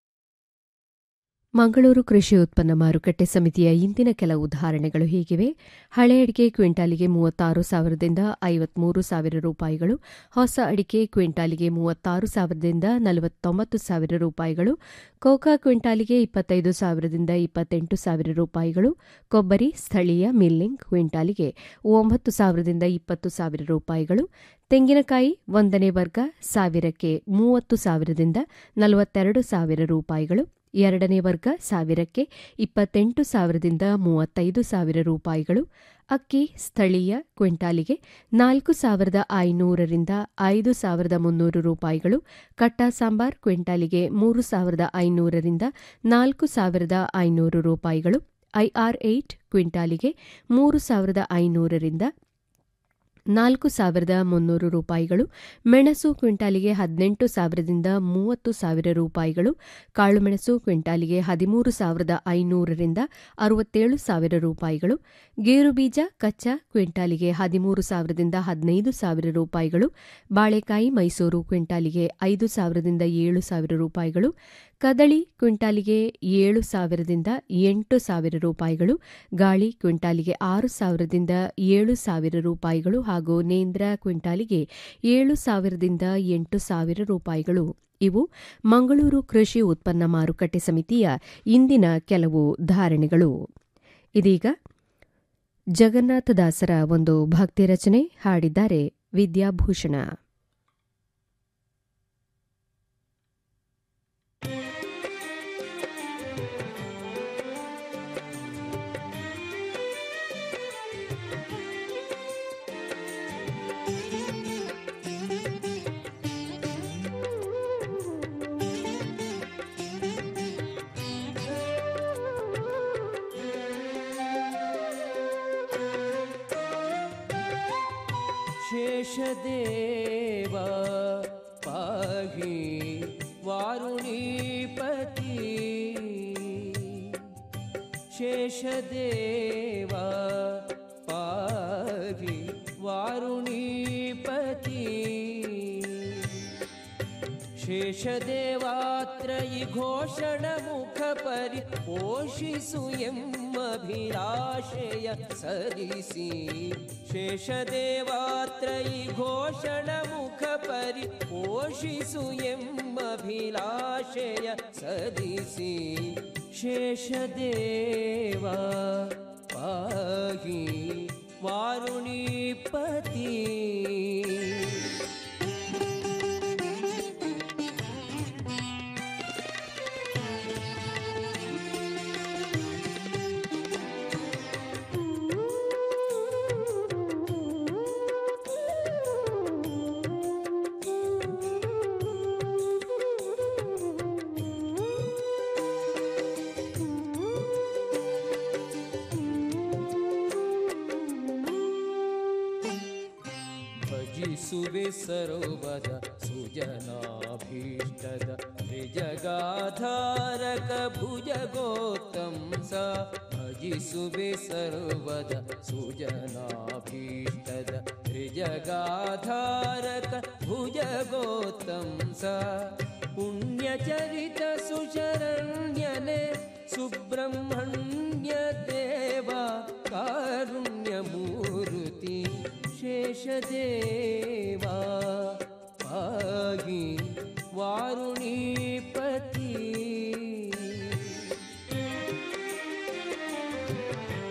ಮಂಗಳೂರು ಕೃಷಿ ಉತ್ಪನ್ನ ಮಾರುಕಟ್ಟೆ ಸಮಿತಿಯ ಇಂದಿನ ಕೆಲವು ಉದಾಹರಣೆಗಳು ಹೀಗಿವೆ ಹಳೆ ಅಡಿಕೆ ಕ್ವಿಂಟಾಲಿಗೆ ಮೂವತ್ತಾರು ಸಾವಿರದಿಂದ ಐವತ್ಮೂರು ಸಾವಿರ ರೂಪಾಯಿಗಳು ಹೊಸ ಅಡಿಕೆ ಕ್ವಿಂಟಾಲಿಗೆ ಮೂವತ್ತಾರು ಸಾವಿರದಿಂದ ನಲವತ್ತೊಂಬತ್ತು ಸಾವಿರ ರೂಪಾಯಿಗಳು ಕೋಕಾ ಕ್ವಿಂಟಾಲಿಗೆ ಇಪ್ಪತ್ತೈದು ಸಾವಿರದಿಂದ ಇಪ್ಪತ್ತೆಂಟು ಸಾವಿರ ರೂಪಾಯಿಗಳು ಕೊಬ್ಬರಿ ಸ್ಥಳೀಯ ಮಿಲ್ಲಿಂಗ್ ಕ್ವಿಂಟಾಲಿಗೆ ಒಂಬತ್ತು ಸಾವಿರದಿಂದ ಇಪ್ಪತ್ತು ಸಾವಿರ ರೂಪಾಯಿಗಳು ತೆಂಗಿನಕಾಯಿ ಒಂದನೇ ವರ್ಗ ಸಾವಿರಕ್ಕೆ ಮೂವತ್ತು ಸಾವಿರದಿಂದ ನಲವತ್ತೆರಡು ಸಾವಿರ ರೂಪಾಯಿಗಳು ಎರಡನೇ ವರ್ಗ ಸಾವಿರಕ್ಕೆ ಇಪ್ಪತ್ತೆಂಟು ಸಾವಿರದಿಂದ ಮೂವತ್ತೈದು ಸಾವಿರ ರೂಪಾಯಿಗಳು ಅಕ್ಕಿ ಸ್ಥಳೀಯ ಕ್ವಿಂಟಾಲಿಗೆ ನಾಲ್ಕು ಸಾವಿರದ ಐನೂರರಿಂದ ಐದು ಸಾವಿರದ ಮುನ್ನೂರು ರೂಪಾಯಿಗಳು ಕಟ್ಟ ಸಾಂಬಾರ್ ಕ್ವಿಂಟಾಲಿಗೆ ಮೂರು ಸಾವಿರದ ಐನೂರರಿಂದ ನಾಲ್ಕು ಸಾವಿರದ ಐನೂರು ರೂಪಾಯಿಗಳು ಐಆರ್ ಏಟ್ ಕ್ವಿಂಟಾಲಿಗೆ ಮೂರು ಸಾವಿರದ ಐನೂರರಿಂದ ನಾಲ್ಕು ಸಾವಿರದ ಮುನ್ನೂರು ರೂಪಾಯಿಗಳು ಮೆಣಸು ಕ್ವಿಂಟಾಲಿಗೆ ಹದಿನೆಂಟು ಸಾವಿರದಿಂದ ಮೂವತ್ತು ಸಾವಿರ ರೂಪಾಯಿಗಳು ಕಾಳುಮೆಣಸು ಕ್ವಿಂಟಾಲಿಗೆ ಹದಿಮೂರು ಸಾವಿರದ ಐನೂರರಿಂದ ಅರವತ್ತೇಳು ಸಾವಿರ ರೂಪಾಯಿಗಳು ಗೇರು ಬೀಜ ಕಚ್ಚಾ ಕ್ವಿಂಟಾಲಿಗೆ ಹದಿಮೂರು ಸಾವಿರದಿಂದ ಹದಿನೈದು ಸಾವಿರ ರೂಪಾಯಿಗಳು ಬಾಳೆಕಾಯಿ ಮೈಸೂರು ಕ್ವಿಂಟಾಲಿಗೆ ಐದು ಸಾವಿರದಿಂದ ಏಳು ಸಾವಿರ ರೂಪಾಯಿಗಳು ಕದಳಿ ಕ್ವಿಂಟಾಲಿಗೆ ಏಳು ಸಾವಿರದಿಂದ ಎಂಟು ಸಾವಿರ ರೂಪಾಯಿಗಳು ಗಾಳಿ ಕ್ವಿಂಟಾಲಿಗೆ ಆರು ಸಾವಿರದಿಂದ ಏಳು ಸಾವಿರ ರೂಪಾಯಿಗಳು ಹಾಗೂ ನೇಂದ್ರ ಕ್ವಿಂಟಾಲಿಗೆ ಏಳು ಸಾವಿರದಿಂದ ಎಂಟು ಸಾವಿರ ರೂಪಾಯಿಗಳು ಇವು ಮಂಗಳೂರು ಕೃಷಿ ಉತ್ಪನ್ನ ಮಾರುಕಟ್ಟೆ ಸಮಿತಿಯ ಇಂದಿನ ಕೆಲವು ಧಾರಣೆಗಳು ಇದೀಗ ಜಗನ್ನಾಥದಾಸರ ಒಂದು ಭಕ್ತಿ ರಚನೆ ಹಾಡಿದ್ದಾರೆ ವಿದ್ಯಾಭೂಷಣ शेषदेव पाहि वारुणीपति शेषदेव पाहि वारुणीपति शेषदेवात्रयि घोषणमुखपरि पोषिसु यमभिलाषेय सरिसि शेषदेवात्रयि घोषणमुखपरि पोषिसु यमभिलाषेय सदिसि शेषदेवा पाहि वारुणीपति ಭಜಿಸುವೆ ಸರ್ವದ ಸುಜನಾಭೀಷ್ಟದ ತ್ರಿಜಗಾಧಾರಕ ಭುಜಗೋತ್ತಂಸ ಭಜಿಸುವೆ ಸರ್ವದ ಸುಜನಾಭೀಷ್ಟದ ತ್ರಿಜಗಾಧಾರಕ ಭುಜಗೋತ್ತಂಸ ಪುಣ್ಯಚರಿತ ಸುಶರಣ್ಯನೆ ಸುಬ್ರಹ್ಮಣ್ಯ ದೇವ ಕಾರುಣ್ಯಮೂರ್ತಿ ಶೇಷದೇವಾ ಪಾಗಿ ವಾರುಣೀಪತಿ